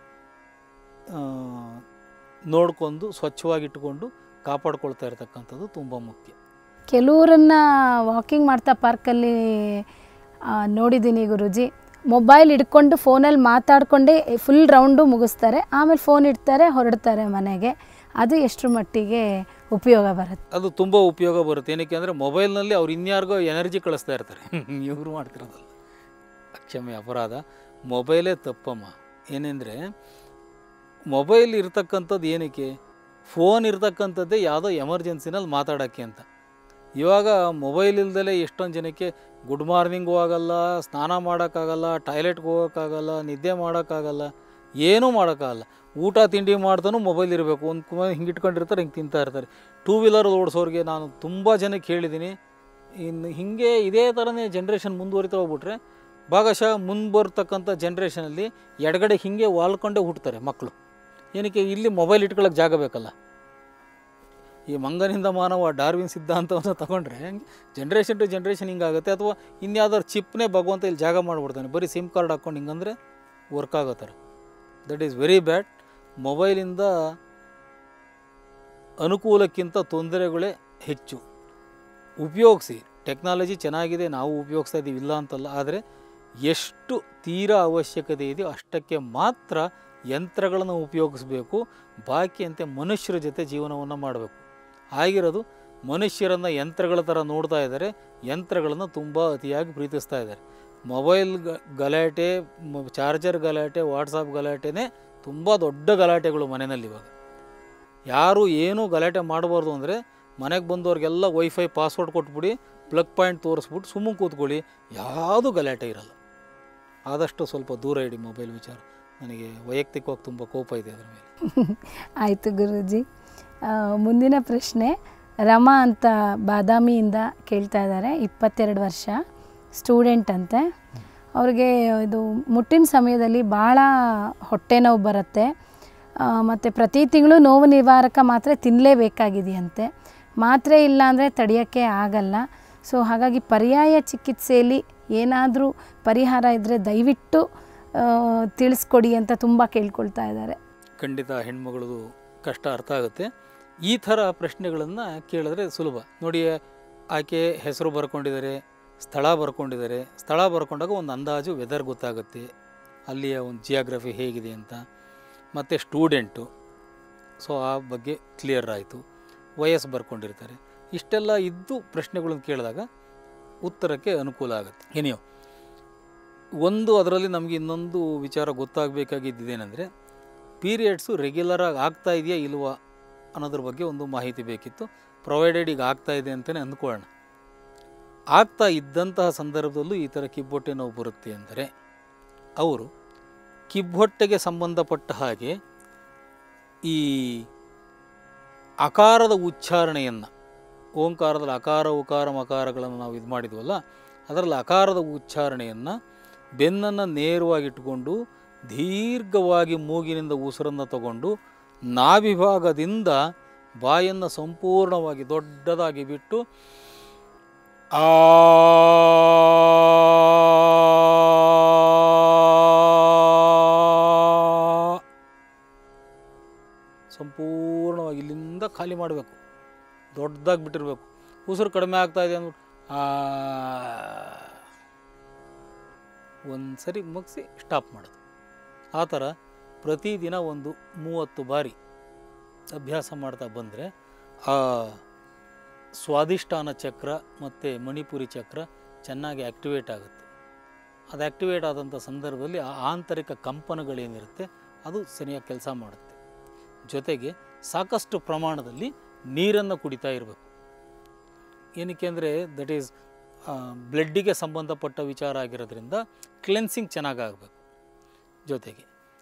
ನೋಡ್ಕೊಂಡು ಸ್ವಚ್ಛವಾಗಿಟ್ಟುಕೊಂಡು ಕಾಪಾಡ್ಕೊಳ್ತಾ ಇರತಕ್ಕಂಥದ್ದು ತುಂಬ ಮುಖ್ಯ ಕೆಲವರನ್ನ ವಾಕಿಂಗ್ ಮಾಡ್ತಾ ಪಾರ್ಕಲ್ಲಿ ನೋಡಿದ್ದೀನಿ ಗುರುಜಿ ಮೊಬೈಲ್ ಹಿಡ್ಕೊಂಡು ಫೋನಲ್ಲಿ ಮಾತಾಡ್ಕೊಂಡೇ ಫುಲ್ ರೌಂಡು ಮುಗಿಸ್ತಾರೆ ಆಮೇಲೆ ಫೋನ್ ಇಡ್ತಾರೆ ಹೊರಡ್ತಾರೆ ಮನೆಗೆ ಅದು ಎಷ್ಟರ ಮಟ್ಟಿಗೆ ಉಪಯೋಗ ಬರುತ್ತೆ ಅದು ತುಂಬ ಉಪಯೋಗ ಬರುತ್ತೆ ಏನಕ್ಕೆ ಅಂದರೆ ಮೊಬೈಲ್ನಲ್ಲಿ ಅವ್ರು ಇನ್ಯಾರಿಗೋ ಎನರ್ಜಿ ಕಳಿಸ್ತಾ ಇರ್ತಾರೆ ಇವರು ಮಾಡ್ತಿರೋದಲ್ಲ ಕ್ಷಮೆ ಅಪರಾಧ ಮೊಬೈಲೇ ತಪ್ಪಮ್ಮ ಏನೆಂದರೆ ಮೊಬೈಲ್ ಇರ್ತಕ್ಕಂಥದ್ದು ಏನಕ್ಕೆ ಫೋನ್ ಇರ್ತಕ್ಕಂಥದ್ದೇ ಯಾವುದೋ ಎಮರ್ಜೆನ್ಸಿನಲ್ಲಿ ಮಾತಾಡೋಕ್ಕೆ ಅಂತ ಇವಾಗ ಮೊಬೈಲ್ ಇಲ್ದಲೇ ಎಷ್ಟೊಂದು ಜನಕ್ಕೆ ಗುಡ್ ಮಾರ್ನಿಂಗೂ ಆಗಲ್ಲ ಸ್ನಾನ ಮಾಡೋಕ್ಕಾಗಲ್ಲ ಟಾಯ್ಲೆಟ್ಗೆ ಹೋಗೋಕ್ಕಾಗಲ್ಲ ನಿದ್ದೆ ಮಾಡೋಕ್ಕಾಗಲ್ಲ ಏನೂ ಮಾಡೋಕ್ಕಾಗಲ್ಲ ಊಟ ತಿಂಡಿ ಮಾಡ್ತಾನೂ ಮೊಬೈಲ್ ಇರಬೇಕು ಒಂದು ಕುಮ ಹಿಂಗೆ ಇಟ್ಕೊಂಡಿರ್ತಾರೆ ಹಿಂಗೆ ತಿಂತಾ ಇರ್ತಾರೆ ಟೂ ವೀಲರ್ ಓಡಿಸೋರಿಗೆ ನಾನು ತುಂಬ ಜನಕ್ಕೆ ಹೇಳಿದ್ದೀನಿ ಇನ್ನು ಹೀಗೆ ಇದೇ ಥರನೇ ಜನ್ರೇಷನ್ ಮುಂದುವರಿತಾ ಹೋಗ್ಬಿಟ್ರೆ ಭಾಗಶಃ ಮುಂದೆ ಬರ್ತಕ್ಕಂಥ ಜನ್ರೇಷನಲ್ಲಿ ಎಡಗಡೆ ಹಿಂಗೆ ವಾಲ್ಕೊಂಡೇ ಹುಟ್ತಾರೆ ಮಕ್ಕಳು ಏನಕ್ಕೆ ಇಲ್ಲಿ ಮೊಬೈಲ್ ಇಟ್ಕೊಳ್ಳೋಕೆ ಜಾಗ ಬೇಕಲ್ಲ ಈ ಮಂಗನಿಂದ ಮಾನವ ಡಾರ್ವಿನ್ ಸಿದ್ಧಾಂತವನ್ನು ತಗೊಂಡ್ರೆ ಜನ್ರೇಷನ್ ಟು ಜನ್ರೇಷನ್ ಹಿಂಗಾಗುತ್ತೆ ಅಥವಾ ಇನ್ಯಾವ್ದಾದ್ರು ಚಿಪ್ನೇ ಭಗವಂತ ಇಲ್ಲಿ ಜಾಗ ಮಾಡಿಬಿಡ್ತಾನೆ ಬರೀ ಸಿಮ್ ಕಾರ್ಡ್ ಹಾಕ್ಕೊಂಡು ಹಿಂಗಂದರೆ ವರ್ಕ್ ಆಗೋ ಥರ ದಟ್ ಈಸ್ ವೆರಿ ಬ್ಯಾಡ್ ಮೊಬೈಲಿಂದ ಅನುಕೂಲಕ್ಕಿಂತ ತೊಂದರೆಗಳೇ ಹೆಚ್ಚು ಉಪಯೋಗಿಸಿ ಟೆಕ್ನಾಲಜಿ ಚೆನ್ನಾಗಿದೆ ನಾವು ಉಪಯೋಗಿಸ್ತಾ ಇದ್ದೀವಿ ಇಲ್ಲ ಅಂತಲ್ಲ ಆದರೆ ಎಷ್ಟು ತೀರಾ ಅವಶ್ಯಕತೆ ಇದೆಯೋ ಅಷ್ಟಕ್ಕೆ ಮಾತ್ರ ಯಂತ್ರಗಳನ್ನು ಉಪಯೋಗಿಸ್ಬೇಕು ಬಾಕಿಯಂತೆ ಮನುಷ್ಯರ ಜೊತೆ ಜೀವನವನ್ನು ಮಾಡಬೇಕು ಆಗಿರೋದು ಮನುಷ್ಯರನ್ನು ಯಂತ್ರಗಳ ಥರ ನೋಡ್ತಾ ಇದ್ದಾರೆ ಯಂತ್ರಗಳನ್ನು ತುಂಬ ಅತಿಯಾಗಿ ಪ್ರೀತಿಸ್ತಾ ಇದ್ದಾರೆ ಮೊಬೈಲ್ ಗ- ಗಲಾಟೆ ಮ- ಚಾರ್ಜರ್ ಗಲಾಟೆ ವಾಟ್ಸಪ್ ಗಲಾಟೆನೇ ತುಂಬ ದೊಡ್ಡ ಗಲಾಟೆಗಳು ಮನೆಯಲ್ಲಿ ಇವಾಗ ಯಾರು ಏನೂ ಗಲಾಟೆ ಮಾಡಬಾರ್ದು ಅಂದರೆ ಮನೆಗೆ ಬಂದವ್ರಿಗೆಲ್ಲ ವೈಫೈ ಪಾಸ್ವರ್ಡ್ ಕೊಟ್ಬಿಡಿ ಪ್ಲಗ್ ಪಾಯಿಂಟ್ ತೋರಿಸ್ಬಿಟ್ಟು ಸುಮ್ಮನೆ ಕೂತ್ಕೊಳ್ಳಿ ಯಾವುದೂ ಗಲಾಟೆ ಇರಲ್ಲ ಆದಷ್ಟು ಸ್ವಲ್ಪ ದೂರ ಇಡಿ ಮೊಬೈಲ್ ವಿಚಾರ ನನಗೆ ವೈಯಕ್ತಿಕವಾಗಿ ತುಂಬ ಕೋಪ ಇದೆ ಅದರ ಮೇಲೆ ಆಯಿತು ಗುರೂಜಿ ಆ, ಮುಂದಿನ ಪ್ರಶ್ನೆ ರಮಾ ಅಂತ ಬಾದಾಮಿಯಿಂದ ಕೇಳ್ತಾ ಇದ್ದಾರೆ ಇಪ್ಪತ್ತೆರಡು ವರ್ಷ ಸ್ಟೂಡೆಂಟ್ ಅಂತೆ ಅವ್ರಿಗೆ ಇದು ಮುಟ್ಟಿನ ಸಮಯದಲ್ಲಿ ಭಾಳ ಹೊಟ್ಟೆ ನೋವು ಬರುತ್ತೆ ಮತ್ತು ಪ್ರತಿ ತಿಂಗಳು ನೋವು ನಿವಾರಕ ಮಾತ್ರೆ ತಿನ್ನಲೇಬೇಕಾಗಿದೆಯಂತೆ ಮಾತ್ರೆ ಇಲ್ಲ ಅಂದರೆ ತಡೆಯೋಕ್ಕೆ ಆಗಲ್ಲ ಸೊ ಹಾಗಾಗಿ ಪರ್ಯಾಯ ಚಿಕಿತ್ಸೆಯಲ್ಲಿ ಏನಾದರೂ ಪರಿಹಾರ ಇದ್ದರೆ ದಯವಿಟ್ಟು ಆ, ತಿಳಿಸ್ಕೊಡಿ ಅಂತ ತುಂಬ ಕೇಳ್ಕೊಳ್ತಾ ಇದ್ದಾರೆ ಖಂಡಿತ ಹೆಣ್ಮಗಳದು ಕಷ್ಟ ಅರ್ಥ ಆಗುತ್ತೆ ಈ ಥರ ಪ್ರಶ್ನೆಗಳನ್ನು ಕೇಳಿದ್ರೆ ಸುಲಭ ನೋಡಿ ಆಕೆ ಹೆಸರು ಬರ್ಕೊಂಡಿದ್ದಾರೆ ಸ್ಥಳ ಬರ್ಕೊಂಡಿದ್ದಾರೆ ಸ್ಥಳ ಬರ್ಕೊಂಡಾಗ ಒಂದು ಅಂದಾಜು ವೆದರ್ ಗೊತ್ತಾಗುತ್ತೆ ಅಲ್ಲಿಯ ಒಂದು ಜಿಯಾಗ್ರಫಿ ಹೇಗಿದೆ ಅಂತ ಮತ್ತು ಸ್ಟೂಡೆಂಟು ಸೊ ಆ ಬಗ್ಗೆ ಕ್ಲಿಯರ್ ಆಯಿತು ವಯಸ್ಸು ಬರ್ಕೊಂಡಿರ್ತಾರೆ ಇಷ್ಟೆಲ್ಲ ಇದ್ದು ಪ್ರಶ್ನೆಗಳನ್ನು ಕೇಳಿದಾಗ ಉತ್ತರಕ್ಕೆ ಅನುಕೂಲ ಆಗುತ್ತೆ ಏನಿಯೋ ಒಂದು ಅದರಲ್ಲಿ ನಮಗೆ ಇನ್ನೊಂದು ವಿಚಾರ ಗೊತ್ತಾಗಬೇಕಾಗಿದ್ದೇನೆಂದರೆ ಪೀರಿಯಡ್ಸು ರೆಗ್ಯುಲರಾಗಿ ಆಗ್ತಾ ಇದೆಯಾ ಇಲ್ವಾ ಅನ್ನೋದ್ರ ಬಗ್ಗೆ ಒಂದು ಮಾಹಿತಿ ಬೇಕಿತ್ತು ಪ್ರೊವೈಡೆಡ್ ಈಗ ಆಗ್ತಾ ಇದೆ ಅಂತಲೇ ಅಂದ್ಕೊಳ್ಳೋಣ ಆಗ್ತಾ ಇದ್ದಂತಹ ಸಂದರ್ಭದಲ್ಲೂ ಈ ಥರ ಕಿಬ್ಬೊಟ್ಟೆ ನೋವು ಬರುತ್ತೆ ಅಂದರೆ ಅವರು ಕಿಬ್ಬೊಟ್ಟೆಗೆ ಸಂಬಂಧಪಟ್ಟ ಹಾಗೆ ಈ ಅಕಾರದ ಉಚ್ಚಾರಣೆಯನ್ನು ಓಂಕಾರದಲ್ಲಿ ಅಕಾರ ಉಕಾರ ಮಕಾರಗಳನ್ನು ನಾವು ಇದು ಮಾಡಿದ್ವಲ್ಲ ಅದರಲ್ಲಿ ಅಕಾರದ ಉಚ್ಚಾರಣೆಯನ್ನು ಬೆನ್ನನ್ನು ನೇರವಾಗಿಟ್ಟುಕೊಂಡು ದೀರ್ಘವಾಗಿ ಮೂಗಿನಿಂದ ಉಸಿರನ್ನು ತಗೊಂಡು ನಾಭಿಭಾಗದಿಂದ ಬಾಯನ್ನು ಸಂಪೂರ್ಣವಾಗಿ ದೊಡ್ಡದಾಗಿ ಬಿಟ್ಟು ಆ ಸಂಪೂರ್ಣವಾಗಿ ಇಲ್ಲಿಂದ ಖಾಲಿ ಮಾಡಬೇಕು ದೊಡ್ಡದಾಗಿ ಬಿಟ್ಟಿರಬೇಕು ಉಸಿರು ಕಡಿಮೆ ಆಗ್ತಾ ಇದೆ ಅಂದ್ಬಿಟ್ಟು ಆ ಒಂದು ಸರಿ ಮುಗಿಸಿ ಸ್ಟಾಪ್ ಮಾಡೋದು ಆ ಥರ ಪ್ರತಿದಿನ ಒಂದು ಮೂವತ್ತು ಬಾರಿ ಅಭ್ಯಾಸ ಮಾಡ್ತಾ ಬಂದರೆ ಆ ಸ್ವಾದಿಷ್ಠಾನ ಚಕ್ರ ಮತ್ತು ಮಣಿಪುರಿ ಚಕ್ರ ಚೆನ್ನಾಗಿ ಆ್ಯಕ್ಟಿವೇಟ್ ಆಗುತ್ತೆ ಅದು ಆ್ಯಕ್ಟಿವೇಟ್ ಆದಂಥ ಸಂದರ್ಭದಲ್ಲಿ ಆ ಆಂತರಿಕ ಕಂಪನಗಳೇನಿರುತ್ತೆ ಅದು ಸರಿಯಾಗಿ ಕೆಲಸ ಮಾಡುತ್ತೆ ಜೊತೆಗೆ ಸಾಕಷ್ಟು ಪ್ರಮಾಣದಲ್ಲಿ ನೀರನ್ನು ಕುಡಿತಾ ಇರಬೇಕು ಏನಕ್ಕೆ ಅಂದರೆ ದಟ್ ಈಸ್ ಬ್ಲಡ್ಡಿಗೆ ಸಂಬಂಧಪಟ್ಟ ವಿಚಾರ ಆಗಿರೋದ್ರಿಂದ ಕ್ಲೆನ್ಸಿಂಗ್ ಚೆನ್ನಾಗಾಗಬೇಕು ಜೊತೆಗೆ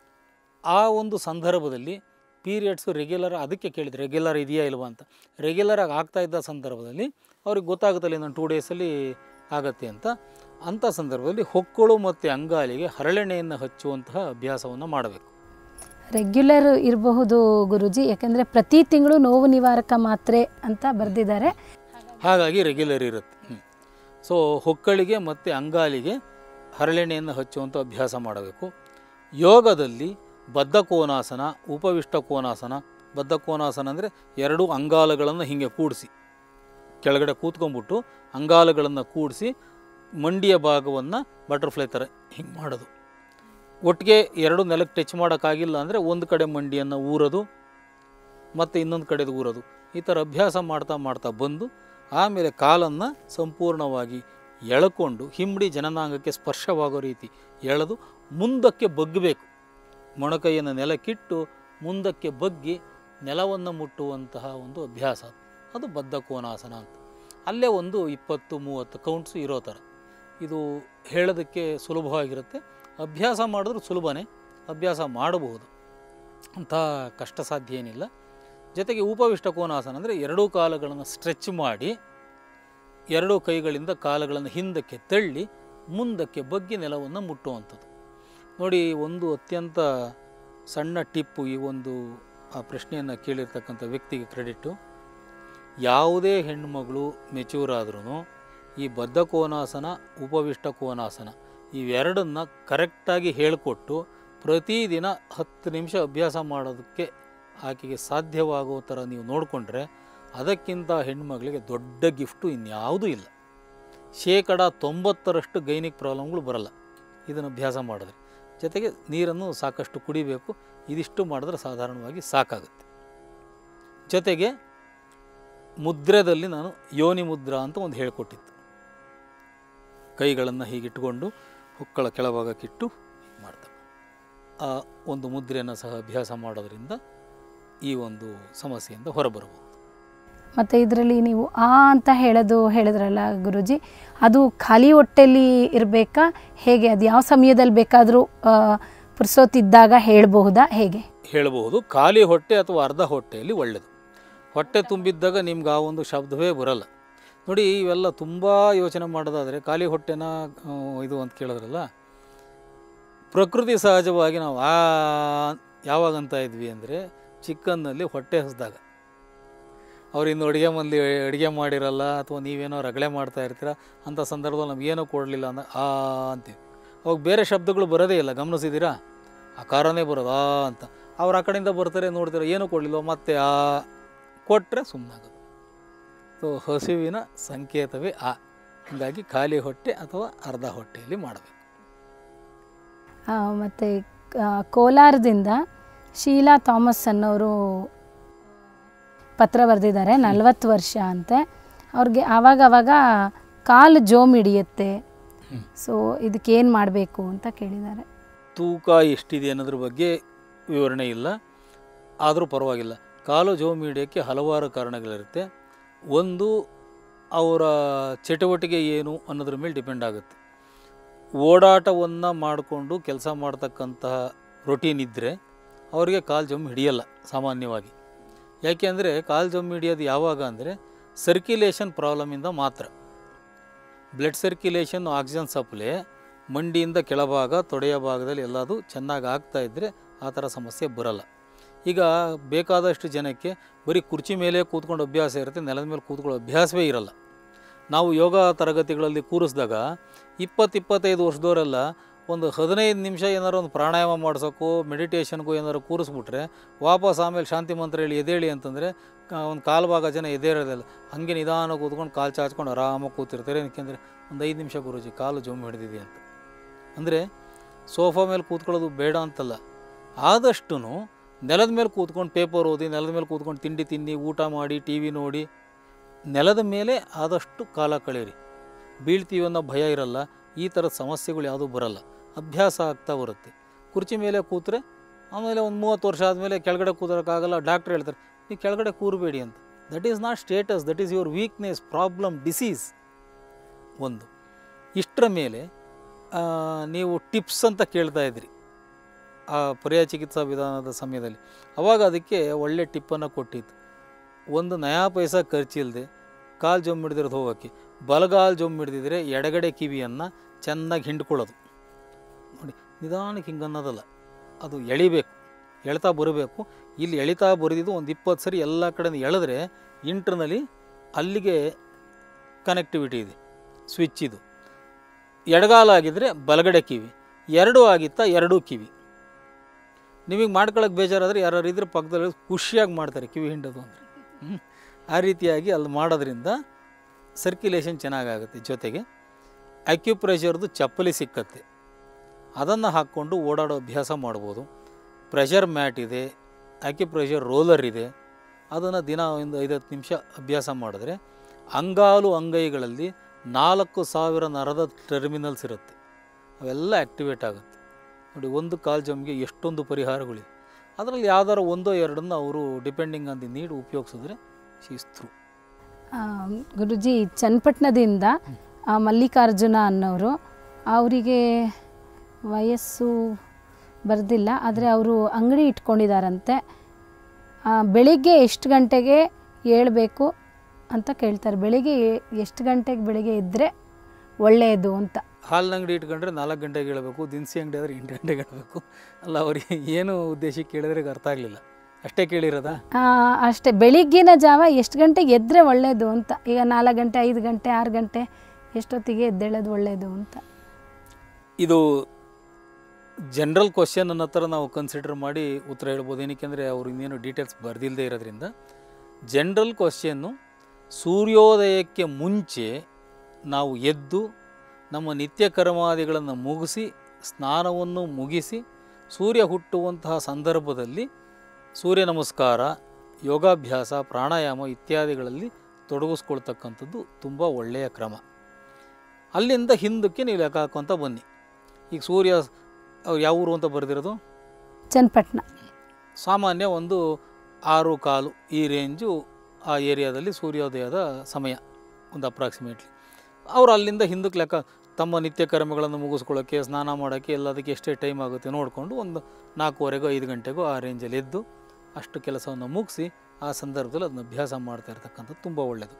ಆ ಒಂದು ಸಂದರ್ಭದಲ್ಲಿ ಪೀರಿಯಡ್ಸು ರೆಗ್ಯುಲರ್ ಅದಕ್ಕೆ ಕೇಳಿದ್ರು ರೆಗ್ಯುಲರ್ ಇದೆಯಾ ಇಲ್ವಾ ಅಂತ ರೆಗ್ಯುಲರಾಗಿ ಆಗ್ತಾ ಇದ್ದ ಸಂದರ್ಭದಲ್ಲಿ ಅವ್ರಿಗೆ ಗೊತ್ತಾಗುತ್ತಲ್ಲ ಇನ್ನೊಂದು ಟೂ ಡೇಸಲ್ಲಿ ಆಗತ್ತೆ ಅಂತ ಅಂಥ ಸಂದರ್ಭದಲ್ಲಿ ಹೊಕ್ಕಳು ಮತ್ತು ಅಂಗಾಲಿಗೆ ಹರಳೆಣ್ಣೆಯನ್ನು ಹಚ್ಚುವಂತಹ ಅಭ್ಯಾಸವನ್ನು ಮಾಡಬೇಕು ರೆಗ್ಯುಲರ್ ಇರಬಹುದು ಗುರುಜಿ ಯಾಕಂದರೆ ಪ್ರತಿ ತಿಂಗಳು ನೋವು ನಿವಾರಕ ಮಾತ್ರೆ ಅಂತ ಬರೆದಿದ್ದಾರೆ ಹಾಗಾಗಿ ರೆಗ್ಯುಲರ್ ಇರುತ್ತೆ ಸೊ ಹೊಕ್ಕಳಿಗೆ ಮತ್ತು ಅಂಗಾಲಿಗೆ ಹರಳೆಣ್ಣೆಯನ್ನು ಹಚ್ಚುವಂಥ ಅಭ್ಯಾಸ ಮಾಡಬೇಕು ಯೋಗದಲ್ಲಿ ಬದ್ಧ ಕೋನಾಸನ ಉಪವಿಷ್ಟ ಕೋನಾಸನ ಬದ್ಧ ಕೋನಾಸನ ಅಂದರೆ ಎರಡು ಅಂಗಾಲಗಳನ್ನು ಹೀಗೆ ಕೂಡಿಸಿ ಕೆಳಗಡೆ ಕೂತ್ಕೊಂಡ್ಬಿಟ್ಟು ಅಂಗಾಲಗಳನ್ನು ಕೂಡಿಸಿ ಮಂಡಿಯ ಭಾಗವನ್ನು ಬಟರ್ಫ್ಲೈ ಥರ ಹಿಂಗೆ ಮಾಡೋದು ಒಟ್ಟಿಗೆ ಎರಡು ನೆಲಕ್ಕೆ ಟಚ್ ಮಾಡೋಕ್ಕಾಗಿಲ್ಲ ಅಂದರೆ ಒಂದು ಕಡೆ ಮಂಡಿಯನ್ನು ಊರೋದು ಮತ್ತು ಇನ್ನೊಂದು ಕಡೆದು ಊರೋದು ಈ ಥರ ಅಭ್ಯಾಸ ಮಾಡ್ತಾ ಮಾಡ್ತಾ ಬಂದು ಆಮೇಲೆ ಕಾಲನ್ನು ಸಂಪೂರ್ಣವಾಗಿ ಎಳ್ಕೊಂಡು ಹಿಂಬಡಿ ಜನನಾಂಗಕ್ಕೆ ಸ್ಪರ್ಶವಾಗೋ ರೀತಿ ಎಳೆದು ಮುಂದಕ್ಕೆ ಬಗ್ಗಬೇಕು ಮೊಣಕೈಯನ್ನು ನೆಲಕ್ಕಿಟ್ಟು ಮುಂದಕ್ಕೆ ಬಗ್ಗಿ ನೆಲವನ್ನು ಮುಟ್ಟುವಂತಹ ಒಂದು ಅಭ್ಯಾಸ ಅದು ಬದ್ಧ ಕೋನಾಸನ ಅಂತ ಅಲ್ಲೇ ಒಂದು ಇಪ್ಪತ್ತು ಮೂವತ್ತು ಕೌಂಟ್ಸು ಇರೋ ಥರ ಇದು ಹೇಳೋದಕ್ಕೆ ಸುಲಭವಾಗಿರುತ್ತೆ ಅಭ್ಯಾಸ ಮಾಡಿದ್ರೂ ಸುಲಭನೇ ಅಭ್ಯಾಸ ಮಾಡಬಹುದು ಅಂಥ ಕಷ್ಟ ಸಾಧ್ಯ ಏನಿಲ್ಲ ಜೊತೆಗೆ ಉಪವಿಷ್ಟ ಕೋನಾಸನ ಅಂದರೆ ಎರಡೂ ಕಾಲುಗಳನ್ನು ಸ್ಟ್ರೆಚ್ ಮಾಡಿ ಎರಡೂ ಕೈಗಳಿಂದ ಕಾಲುಗಳನ್ನು ಹಿಂದಕ್ಕೆ ತಳ್ಳಿ ಮುಂದಕ್ಕೆ ಬಗ್ಗಿ ನೆಲವನ್ನು ಮುಟ್ಟುವಂಥದ್ದು ನೋಡಿ ಒಂದು ಅತ್ಯಂತ ಸಣ್ಣ ಟಿಪ್ಪು ಈ ಒಂದು ಆ ಪ್ರಶ್ನೆಯನ್ನು ಕೇಳಿರ್ತಕ್ಕಂಥ ವ್ಯಕ್ತಿಗೆ ಕ್ರೆಡಿಟ್ಟು ಯಾವುದೇ ಹೆಣ್ಣುಮಗಳು ಮೆಚ್ಯೂರ್ ಆದ್ರೂ ಈ ಬದ್ಧ ಕೋನಾಸನ ಉಪವಿಷ್ಟ ಕೋನಾಸನ ಇವೆರಡನ್ನ ಕರೆಕ್ಟಾಗಿ ಹೇಳಿಕೊಟ್ಟು ಪ್ರತಿದಿನ ಹತ್ತು ನಿಮಿಷ ಅಭ್ಯಾಸ ಮಾಡೋದಕ್ಕೆ ಆಕೆಗೆ ಸಾಧ್ಯವಾಗೋ ಥರ ನೀವು ನೋಡಿಕೊಂಡ್ರೆ ಅದಕ್ಕಿಂತ ಹೆಣ್ಮಗಳಿಗೆ ದೊಡ್ಡ ಗಿಫ್ಟು ಇನ್ಯಾವುದೂ ಇಲ್ಲ ಶೇಕಡ ತೊಂಬತ್ತರಷ್ಟು ಗೈನಿಕ್ ಪ್ರಾಬ್ಲಮ್ಗಳು ಬರಲ್ಲ ಇದನ್ನು ಅಭ್ಯಾಸ ಮಾಡಿದ್ರೆ ಜೊತೆಗೆ ನೀರನ್ನು ಸಾಕಷ್ಟು ಕುಡಿಬೇಕು ಇದಿಷ್ಟು ಮಾಡಿದ್ರೆ ಸಾಧಾರಣವಾಗಿ ಸಾಕಾಗುತ್ತೆ ಜೊತೆಗೆ ಮುದ್ರೆದಲ್ಲಿ ನಾನು ಯೋನಿ ಮುದ್ರಾ ಅಂತ ಒಂದು ಹೇಳ್ಕೊಟ್ಟಿತ್ತು ಕೈಗಳನ್ನು ಹೀಗಿಟ್ಟುಕೊಂಡು ಹೊಕ್ಕಳ ಕೆಳಭಾಗಕ್ಕಿಟ್ಟು ಹೀಗೆ ಮಾಡ್ತಾರೆ ಆ ಒಂದು ಮುದ್ರೆಯನ್ನು ಸಹ ಅಭ್ಯಾಸ ಮಾಡೋದ್ರಿಂದ ಈ ಒಂದು ಸಮಸ್ಯೆಯಿಂದ ಹೊರಬರಬಹುದು ಮತ್ತು ಇದರಲ್ಲಿ ನೀವು ಆ ಅಂತ ಹೇಳೋದು ಹೇಳಿದ್ರಲ್ಲ ಗುರುಜಿ ಅದು ಖಾಲಿ ಹೊಟ್ಟೆಲಿ ಇರಬೇಕಾ ಹೇಗೆ ಅದು ಯಾವ ಸಮಯದಲ್ಲಿ ಬೇಕಾದರೂ ಪುರ್ಸೋತಿದ್ದಾಗ ಹೇಳಬಹುದಾ ಹೇಗೆ ಹೇಳಬಹುದು ಖಾಲಿ ಹೊಟ್ಟೆ ಅಥವಾ ಅರ್ಧ ಹೊಟ್ಟೆಯಲ್ಲಿ ಒಳ್ಳೆಯದು ಹೊಟ್ಟೆ ತುಂಬಿದ್ದಾಗ ನಿಮ್ಗೆ ಆ ಒಂದು ಶಬ್ದವೇ ಬರಲ್ಲ ನೋಡಿ ಇವೆಲ್ಲ ತುಂಬ ಯೋಚನೆ ಮಾಡೋದಾದರೆ ಖಾಲಿ ಹೊಟ್ಟೆನ ಆ, ಇದು ಅಂತ ಕೇಳಿದ್ರಲ್ಲ ಪ್ರಕೃತಿ ಸಹಜವಾಗಿ ನಾವು ಆ ಯಾವಾಗ ಅಂತ ಇದ್ವಿ ಅಂದರೆ ಚಿಕ್ಕನ್ನಲ್ಲಿ ಹೊಟ್ಟೆ ಹಸ್ದಾಗ ಅವ್ರು ಇನ್ನು ಅಡುಗೆ ಮಂದಿ ಅಡುಗೆ ಮಾಡಿರಲ್ಲ ಅಥವಾ ನೀವೇನೋ ರಗಳೆ ಮಾಡ್ತಾ ಇರ್ತೀರ ಅಂಥ ಸಂದರ್ಭದಲ್ಲಿ ನಮಗೇನೋ ಕೊಡಲಿಲ್ಲ ಅಂದ ಆ ಅಂತೀವಿ ಅವಾಗ ಬೇರೆ ಶಬ್ದಗಳು ಬರೋದೇ ಇಲ್ಲ ಗಮನಿಸಿದ್ದೀರಾ ಆ ಕಾರನೇ ಬರೋದು ಆ ಅಂತ ಅವ್ರು ಆ ಕಡೆಯಿಂದ ಬರ್ತಾರೆ ನೋಡ್ತಾರೆ ಏನೂ ಕೊಡಲಿಲ್ಲ ಮತ್ತೆ ಆ ಕೊಟ್ಟರೆ ಸುಮ್ಮನಾಗೋದು ಸೊ ಹಸಿವಿನ ಸಂಕೇತವೇ ಆ ಹಾಗಾಗಿ ಖಾಲಿ ಹೊಟ್ಟೆ ಅಥವಾ ಅರ್ಧ ಹೊಟ್ಟೆಯಲ್ಲಿ ಮಾಡಬೇಕು ಮತ್ತು ಕೋಲಾರದಿಂದ ಶೀಲಾ ಥಾಮಸ್ ಅನ್ನೋರು ಪತ್ರ ಬರೆದಿದ್ದಾರೆ ನಲ್ವತ್ತು ವರ್ಷ ಅಂತೆ ಅವ್ರಿಗೆ ಆವಾಗ ಆವಾಗ ಕಾಲು ಜೋಮ್ ಹಿಡಿಯುತ್ತೆ ಹ್ಮ್. ಸೊ ಇದಕ್ಕೆ ಏನು ಮಾಡಬೇಕು ಅಂತ ಕೇಳಿದ್ದಾರೆ ತೂಕ ಎಷ್ಟಿದೆ ಅನ್ನೋದ್ರ ಬಗ್ಗೆ ವಿವರಣೆ ಇಲ್ಲ ಆದರೂ ಪರವಾಗಿಲ್ಲ ಕಾಲು ಜೋಮ್ ಹಿಡಿಯೋಕ್ಕೆ ಹಲವಾರು ಕಾರಣಗಳಿರುತ್ತೆ ಒಂದು ಅವರ ಚಟುವಟಿಕೆ ಏನು ಅನ್ನೋದ್ರ ಮೇಲೆ ಡಿಪೆಂಡ್ ಆಗುತ್ತೆ ಓಡಾಟವನ್ನು ಮಾಡಿಕೊಂಡು ಕೆಲಸ ಮಾಡ್ತಕ್ಕಂತಹ ರೊಟೀನ್ ಇದ್ದರೆ ಅವರಿಗೆ ಕಾಲು ಜಮ್ ಹಿಡಿಯಲ್ಲ ಸಾಮಾನ್ಯವಾಗಿ ಯಾಕೆ ಅಂದರೆ ಕಾಲು ಜಮ್ ಹಿಡಿಯೋದು ಯಾವಾಗ ಅಂದರೆ ಸರ್ಕ್ಯುಲೇಷನ್ ಪ್ರಾಬ್ಲಮಿಂದ ಮಾತ್ರ ಬ್ಲಡ್ ಸರ್ಕ್ಯುಲೇಷನ್ ಆಕ್ಸಿಜನ್ ಸಪ್ಲೈ ಮಂಡಿಯಿಂದ ಕೆಳಭಾಗ ತೊಡೆಯ ಭಾಗದಲ್ಲಿ ಎಲ್ಲದು ಚೆನ್ನಾಗಿ ಆಗ್ತಾ ಇದ್ದರೆ ಆ ಥರ ಸಮಸ್ಯೆ ಬರಲ್ಲ ಈಗ ಬೇಕಾದಷ್ಟು ಜನಕ್ಕೆ ಬರೀ ಕುರ್ಚಿ ಮೇಲೆ ಕೂತ್ಕೊಂಡು ಅಭ್ಯಾಸ ಇರುತ್ತೆ ನೆಲದ ಮೇಲೆ ಕೂತ್ಕೊಳ್ಳೋ ಅಭ್ಯಾಸವೇ ಇರಲ್ಲ ನಾವು ಯೋಗ ತರಗತಿಗಳಲ್ಲಿ ಕೂರಿಸಿದಾಗ ಇಪ್ಪತ್ತು ಇಪ್ಪತ್ತೈದು ವರ್ಷದವರೆಲ್ಲ ಒಂದು ಹದಿನೈದು ನಿಮಿಷ ಏನಾರು ಒಂದು ಪ್ರಾಣಾಯಾಮ ಮಾಡಿಸೋಕ್ಕೋ ಮೆಡಿಟೇಷನ್ಗೂ ಏನಾರು ಕೂರಿಸ್ಬಿಟ್ರೆ ವಾಪಸ್ ಆಮೇಲೆ ಶಾಂತಿ ಮಂತ್ರ ಹೇಳಿ ಎದೇಳಿ ಅಂತಂದರೆ ಒಂದು ಕಾಲು ಭಾಗ ಜನ ಎದೇರೋದಿಲ್ಲ ಹಾಗೆ ನಿಧಾನ ಕೂತ್ಕೊಂಡು ಕಾಲು ಚಾಚ್ಕೊಂಡು ಆರಾಮಾಗಿ ಕೂತಿರ್ತಾರೆ ಯಾಕೆಂದರೆ ಒಂದು ಐದು ನಿಮಿಷ ಗುರೂಜಿ ಕಾಲು ಜೋಮ್ ಹಿಡಿದಿದೆ ಅಂತ ಅಂದರೆ ಸೋಫಾ ಮೇಲೆ ಕೂತ್ಕೊಳ್ಳೋದು ಬೇಡ ಅಂತಲ್ಲ ಆದಷ್ಟು ನೆಲದ ಮೇಲೆ ಕೂತ್ಕೊಂಡು ಪೇಪರ್ ಓದಿ ನೆಲದ ಮೇಲೆ ಕೂತ್ಕೊಂಡು ತಿಂಡಿ ತಿನ್ನಿ ಊಟ ಮಾಡಿ ಟಿ ವಿ ನೋಡಿ ನೆಲದ ಮೇಲೆ ಆದಷ್ಟು ಕಾಲ ಕಳೀರಿ ಬೀಳ್ತೀವಿ ಅನ್ನೋ ಭಯ ಇರಲ್ಲ ಈ ಥರದ ಸಮಸ್ಯೆಗಳು ಯಾವುದೂ ಬರಲ್ಲ ಅಭ್ಯಾಸ ಆಗ್ತಾ ಬರುತ್ತೆ ಕುರ್ಚಿ ಮೇಲೆ ಕೂತ್ರೆ ಆಮೇಲೆ ಒಂದು ಮೂವತ್ತು ವರ್ಷ ಆದಮೇಲೆ ಕೆಳಗಡೆ ಕೂತ್ರೋಕ್ಕಾಗಲ್ಲ ಡಾಕ್ಟ್ರ್ ಹೇಳ್ತಾರೆ ನೀವು ಕೆಳಗಡೆ ಕೂರಬೇಡಿ ಅಂತ that is not status that is your weakness problem disease ಒಂದು ಇಷ್ಟರ ಮೇಲೆ ಆ, ನೀವು ಟಿಪ್ಸ್ ಅಂತ ಕೇಳ್ತಾ ಇದ್ರಿ ಆ ಪರ್ಯಾಯ ಚಿಕಿತ್ಸಾ ವಿಧಾನದ ಸಮಯದಲ್ಲಿ ಅವಾಗ ಅದಕ್ಕೆ ಒಳ್ಳೆ ಟಿಪ್ಪನ್ನು ಕೊಟ್ಟಿತ್ತು ಒಂದು ನಯಾ ಪೈಸಾ ಖರ್ಚಿಲ್ಲದೆ ಕಾಲು ಜೊಮ್ಮು ಹಿಡಿದಿರೋದು ಹೋಗೋಕ್ಕೆ ಬಲಗಾಲು ಜೊಮ್ಮು ಹಿಡಿದಿದ್ರೆ ಎಡಗಡೆ ಕಿವಿಯನ್ನು ಚೆನ್ನಾಗಿ ಹಿಂಡ್ಕೊಳ್ಳೋದು ನೋಡಿ ನಿಧಾನಕ್ಕೆ ಹಿಂಗೆ ಅನ್ನೋದಲ್ಲ ಅದು ಎಳಿಬೇಕು ಎಳ್ತಾ ಬರಬೇಕು ಇಲ್ಲಿ ಎಳಿತಾ ಬರೆದಿದ್ದು ಒಂದು ಇಪ್ಪತ್ತು ಸರಿ ಎಲ್ಲ ಕಡೆ ಎಳೆದ್ರೆ ಇಂಟ್ರನಲ್ಲಿ ಅಲ್ಲಿಗೆ ಕನೆಕ್ಟಿವಿಟಿ ಇದೆ ಸ್ವಿಚ್ ಇದು ಎಡಗಾಲ ಆಗಿದ್ದರೆ ಬಲಗಡೆ ಕಿವಿ ಎರಡೂ ಆಗಿತ್ತಾ ಎರಡೂ ಕಿವಿ ನಿಮಗೆ ಮಾಡ್ಕೊಳಕ್ಕೆ ಬೇಜಾರಾದರೆ ಯಾರು ಇದ್ರೆ ಪಕ್ಕದಲ್ಲಿ ಖುಷಿಯಾಗಿ ಮಾಡ್ತಾರೆ ಕಿವಿ ಹಿಂಡೋದು ಅಂದರೆ ಹ್ಮ್. ಆ ರೀತಿಯಾಗಿ ಅಲ್ಲಿ ಮಾಡೋದ್ರಿಂದ ಸರ್ಕ್ಯುಲೇಷನ್ ಚೆನ್ನಾಗಾಗುತ್ತೆ ಜೊತೆಗೆ ಅಕ್ಯುಪ್ರೆಷರ್ದು ಚಪ್ಪಲಿ ಸಿಕ್ಕತ್ತೆ ಅದನ್ನು ಹಾಕ್ಕೊಂಡು ಓಡಾಡೋ ಅಭ್ಯಾಸ ಮಾಡ್ಬೋದು ಪ್ರೆಷರ್ ಮ್ಯಾಟ್ ಇದೆ ಅಕ್ಯುಪ್ರೆಷರ್ ರೋಲರ್ ಇದೆ ಅದನ್ನು ದಿನ ಒಂದು ಐದತ್ತು ನಿಮಿಷ ಅಭ್ಯಾಸ ಮಾಡಿದ್ರೆ ಅಂಗಾಲು ಅಂಗೈಗಳಲ್ಲಿ ನಾಲ್ಕು ಸಾವಿರ ನರದ ಟರ್ಮಿನಲ್ಸ್ ಇರುತ್ತೆ ಅವೆಲ್ಲ ಆ್ಯಕ್ಟಿವೇಟ್ ಆಗುತ್ತೆ ನೋಡಿ ಒಂದು ಕಾಲ್ ಜಮ್ಗೆ ಎಷ್ಟೊಂದು ಪರಿಹಾರಗಳಿವೆ ಅದರಲ್ಲಿ ಯಾವ್ದಾರು ಒಂದೋ ಎರಡನ್ನು ಅವರು ಡಿಪೆಂಡಿಂಗ್ ಆನ್ ದಿ ನೀಡ್ ಉಪಯೋಗಿಸಿದ್ರೆ ಶಿಸ್ತ್ರು ಆ, ಗುರುಜಿ ಚನ್ನಪಟ್ಟಣದಿಂದ ಆ, ಮಲ್ಲಿಕಾರ್ಜುನ ಅನ್ನೋರು ಅವರಿಗೆ ವಯಸ್ಸು ಬರ್ದಿಲ್ಲ ಆದರೆ ಅವರು ಅಂಗಡಿ ಇಟ್ಕೊಂಡಿದ್ದಾರಂತೆ ಆ, ಬೆಳಿಗ್ಗೆ ಎಷ್ಟು ಗಂಟೆಗೆ ಏಳಬೇಕು ಅಂತ ಕೇಳ್ತಾರೆ ಬೆಳಿಗ್ಗೆ ಎ- ಎಷ್ಟು ಗಂಟೆಗೆ ಬೆಳಿಗ್ಗೆ ಇದ್ದರೆ ಒಳ್ಳೆಯದು ಅಂತ ಹಾಲಿನ ಅಂಗಡಿ ಇಟ್ಕೊಂಡ್ರೆ ನಾಲ್ಕು ಗಂಟೆಗೆ ಹೇಳಬೇಕು ದಿನಸಿ ಅಂಗಡಿ ಆದರೆ ಎಂಟು ಗಂಟೆಗೆ ಹೇಳಬೇಕು ಅಲ್ಲ ಅವರಿಗೆ ಏನು ಉದ್ದೇಶಕ್ಕೆ ಕೇಳಿದ್ರೆ ಅರ್ಥ ಆಗಲಿಲ್ಲ ಅಷ್ಟೇ ಕೇಳಿರೋದಾ ಆ, ಅಷ್ಟೇ ಬೆಳಿಗ್ಗಿನ ಜಾವ ಎಷ್ಟು ಗಂಟೆಗೆ ಎದ್ದರೆ ಒಳ್ಳೆಯದು ಅಂತ ಈಗ ನಾಲ್ಕು ಗಂಟೆ ಐದು ಗಂಟೆ ಆರು ಗಂಟೆ ಎಷ್ಟೊತ್ತಿಗೆ ಎದ್ದೇಳೋದು ಒಳ್ಳೆಯದು ಅಂತ ಇದು ಜನರಲ್ ಕ್ವಶನ್ ಅನ್ನೋ ಥರ ನಾವು ಕನ್ಸಿಡರ್ ಮಾಡಿ ಉತ್ತರ ಹೇಳ್ಬೋದು ಏನಕ್ಕೆ ಅಂದರೆ ಅವ್ರು ಇನ್ನೇನು ಡೀಟೇಲ್ಸ್ ಬರೆದಿಲ್ಲದೆ ಇರೋದ್ರಿಂದ ಜನರಲ್ ಕ್ವಶನ್ನು ಸೂರ್ಯೋದಯಕ್ಕೆ ಮುಂಚೆ ನಾವು ಎದ್ದು ನಮ್ಮ ನಿತ್ಯ ಕರ್ಮಾದಿಗಳನ್ನು ಮುಗಿಸಿ ಸ್ನಾನವನ್ನು ಮುಗಿಸಿ ಸೂರ್ಯ ಹುಟ್ಟುವಂತಹ ಸಂದರ್ಭದಲ್ಲಿ ಸೂರ್ಯ ನಮಸ್ಕಾರ ಯೋಗಾಭ್ಯಾಸ ಪ್ರಾಣಾಯಾಮ ಇತ್ಯಾದಿಗಳಲ್ಲಿ ತೊಡಗಿಸ್ಕೊಳ್ತಕ್ಕಂಥದ್ದು ತುಂಬ ಒಳ್ಳೆಯ ಕ್ರಮ ಅಲ್ಲಿಂದ ಹಿಂದಕ್ಕೆ ನೀವು ಲೆಕ್ಕ ಹಾಕ್ಕೊಂತ ಬನ್ನಿ ಈಗ ಸೂರ್ಯ ಅವ್ರು ಯಾವ ಊರು ಅಂತ ಬರೆದಿರೋದು ಚನ್ನಪಟ್ಟಣ ಸಾಮಾನ್ಯ ಒಂದು ಆರು ಕಾಲು ಈ ರೇಂಜು ಆ ಏರಿಯಾದಲ್ಲಿ ಸೂರ್ಯೋದಯದ ಸಮಯ ಒಂದು ಅಪ್ರಾಕ್ಸಿಮೇಟ್ಲಿ ಅವರು ಅಲ್ಲಿಂದ ಹಿಂದಕ್ಕೆ ಲೆಕ್ಕ ತಮ್ಮ ನಿತ್ಯ ಕರ್ಮಗಳನ್ನು ಮುಗಿಸ್ಕೊಳ್ಳೋಕ್ಕೆ ಸ್ನಾನ ಮಾಡೋಕ್ಕೆ ಎಲ್ಲದಕ್ಕೆ ಎಷ್ಟೇ ಟೈಮ್ ಆಗುತ್ತೆ ನೋಡಿಕೊಂಡು ಒಂದು ನಾಲ್ಕೂವರೆಗೋ ಐದು ಗಂಟೆಗೋ ಆ ರೇಂಜಲ್ಲಿ ಎದ್ದು ಅಷ್ಟು ಕೆಲಸವನ್ನು ಮುಗಿಸಿ ಆ ಸಂದರ್ಭದಲ್ಲಿ ಅದನ್ನ ಅಭ್ಯಾಸ ಮಾಡ್ತಾ ಇರ್ತಕ್ಕಂಥದ್ದು ತುಂಬ ಒಳ್ಳೆಯದು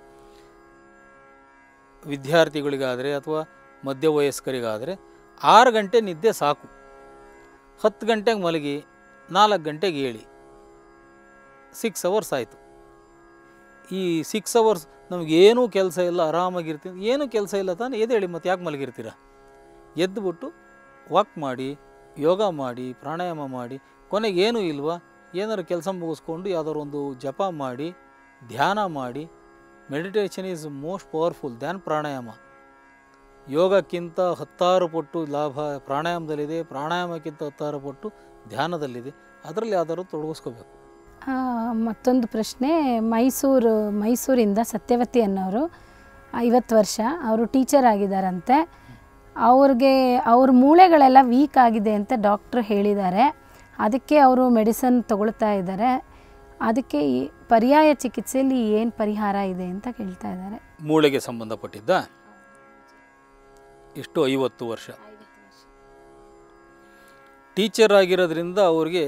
ವಿದ್ಯಾರ್ಥಿಗಳಿಗಾದರೆ ಅಥವಾ ಮಧ್ಯವಯಸ್ಕರಿಗಾದರೆ ಆರು ಗಂಟೆ ನಿದ್ದೆ ಸಾಕು ಹತ್ತು ಗಂಟೆಗೆ ಮಲಗಿ ನಾಲ್ಕು ಗಂಟೆಗೆ ಏಳಿ ಸಿಕ್ಸ್ ಅವರ್ಸ್ ಆಯಿತು ಈ ಸಿಕ್ಸ್ ಅವರ್ಸ್ ನಮಗೇನೂ ಕೆಲಸ ಇಲ್ಲ ಆರಾಮಾಗಿರ್ತೀನಿ ಏನೂ ಕೆಲಸ ಇಲ್ಲ ತಾನೇ ಎದ್ದೇಳಿ ಮತ್ತೆ ಯಾಕೆ ಮಲಗಿರ್ತೀರ ಎದ್ದುಬಿಟ್ಟು ವಾಕ್ ಮಾಡಿ ಯೋಗ ಮಾಡಿ ಪ್ರಾಣಾಯಾಮ ಮಾಡಿ ಕೊನೆಗೆ ಏನೂ ಇಲ್ವಾ ಏನಾದ್ರು ಕೆಲಸ ಮುಗಿಸ್ಕೊಂಡು ಯಾವ್ದಾದ್ರು ಒಂದು ಜಪ ಮಾಡಿ ಧ್ಯಾನ ಮಾಡಿ ಮೆಡಿಟೇಷನ್ ಈಸ್ ಮೋಸ್ಟ್ ಪವರ್ಫುಲ್ ಧ್ಯಾನ್ ಪ್ರಾಣಾಯಾಮ ಯೋಗಕ್ಕಿಂತ ಹತ್ತಾರು ಪಟ್ಟು ಲಾಭ ಪ್ರಾಣಾಯಾಮದಲ್ಲಿದೆ ಪ್ರಾಣಾಯಾಮಕ್ಕಿಂತ ಹತ್ತಾರು ಪಟ್ಟು ಧ್ಯಾನದಲ್ಲಿದೆ ಅದರಲ್ಲಿ ಯಾವ್ದಾದ್ರು ತೊಡಗಿಸ್ಕೋಬೇಕು ಆ, ಮತ್ತೊಂದು ಪ್ರಶ್ನೆ ಮೈಸೂರು ಮೈಸೂರಿಂದ ಸತ್ಯವತಿ ಅನ್ನೋರು ಐವತ್ತು ವರ್ಷ ಅವರು ಟೀಚರ್ ಆಗಿದ್ದಾರಂತೆ ಅವ್ರಿಗೆ ಅವ್ರ ಮೂಳೆಗಳೆಲ್ಲ ವೀಕ್ ಆಗಿದೆ ಅಂತ ಡಾಕ್ಟ್ರು ಹೇಳಿದ್ದಾರೆ ಅದಕ್ಕೆ ಅವರು ಮೆಡಿಸನ್ ತಗೊಳ್ತಾ ಇದ್ದಾರೆ ಅದಕ್ಕೆ ಈ ಪರ್ಯಾಯ ಚಿಕಿತ್ಸೆಯಲ್ಲಿ ಏನು ಪರಿಹಾರ ಇದೆ ಅಂತ ಕೇಳ್ತಾ ಇದ್ದಾರೆ ಮೂಳೆಗೆ ಸಂಬಂಧಪಟ್ಟಿದ್ದ ಎಷ್ಟು ಐವತ್ತು ವರ್ಷ ಟೀಚರ್ ಆಗಿರೋದ್ರಿಂದ ಅವ್ರಿಗೆ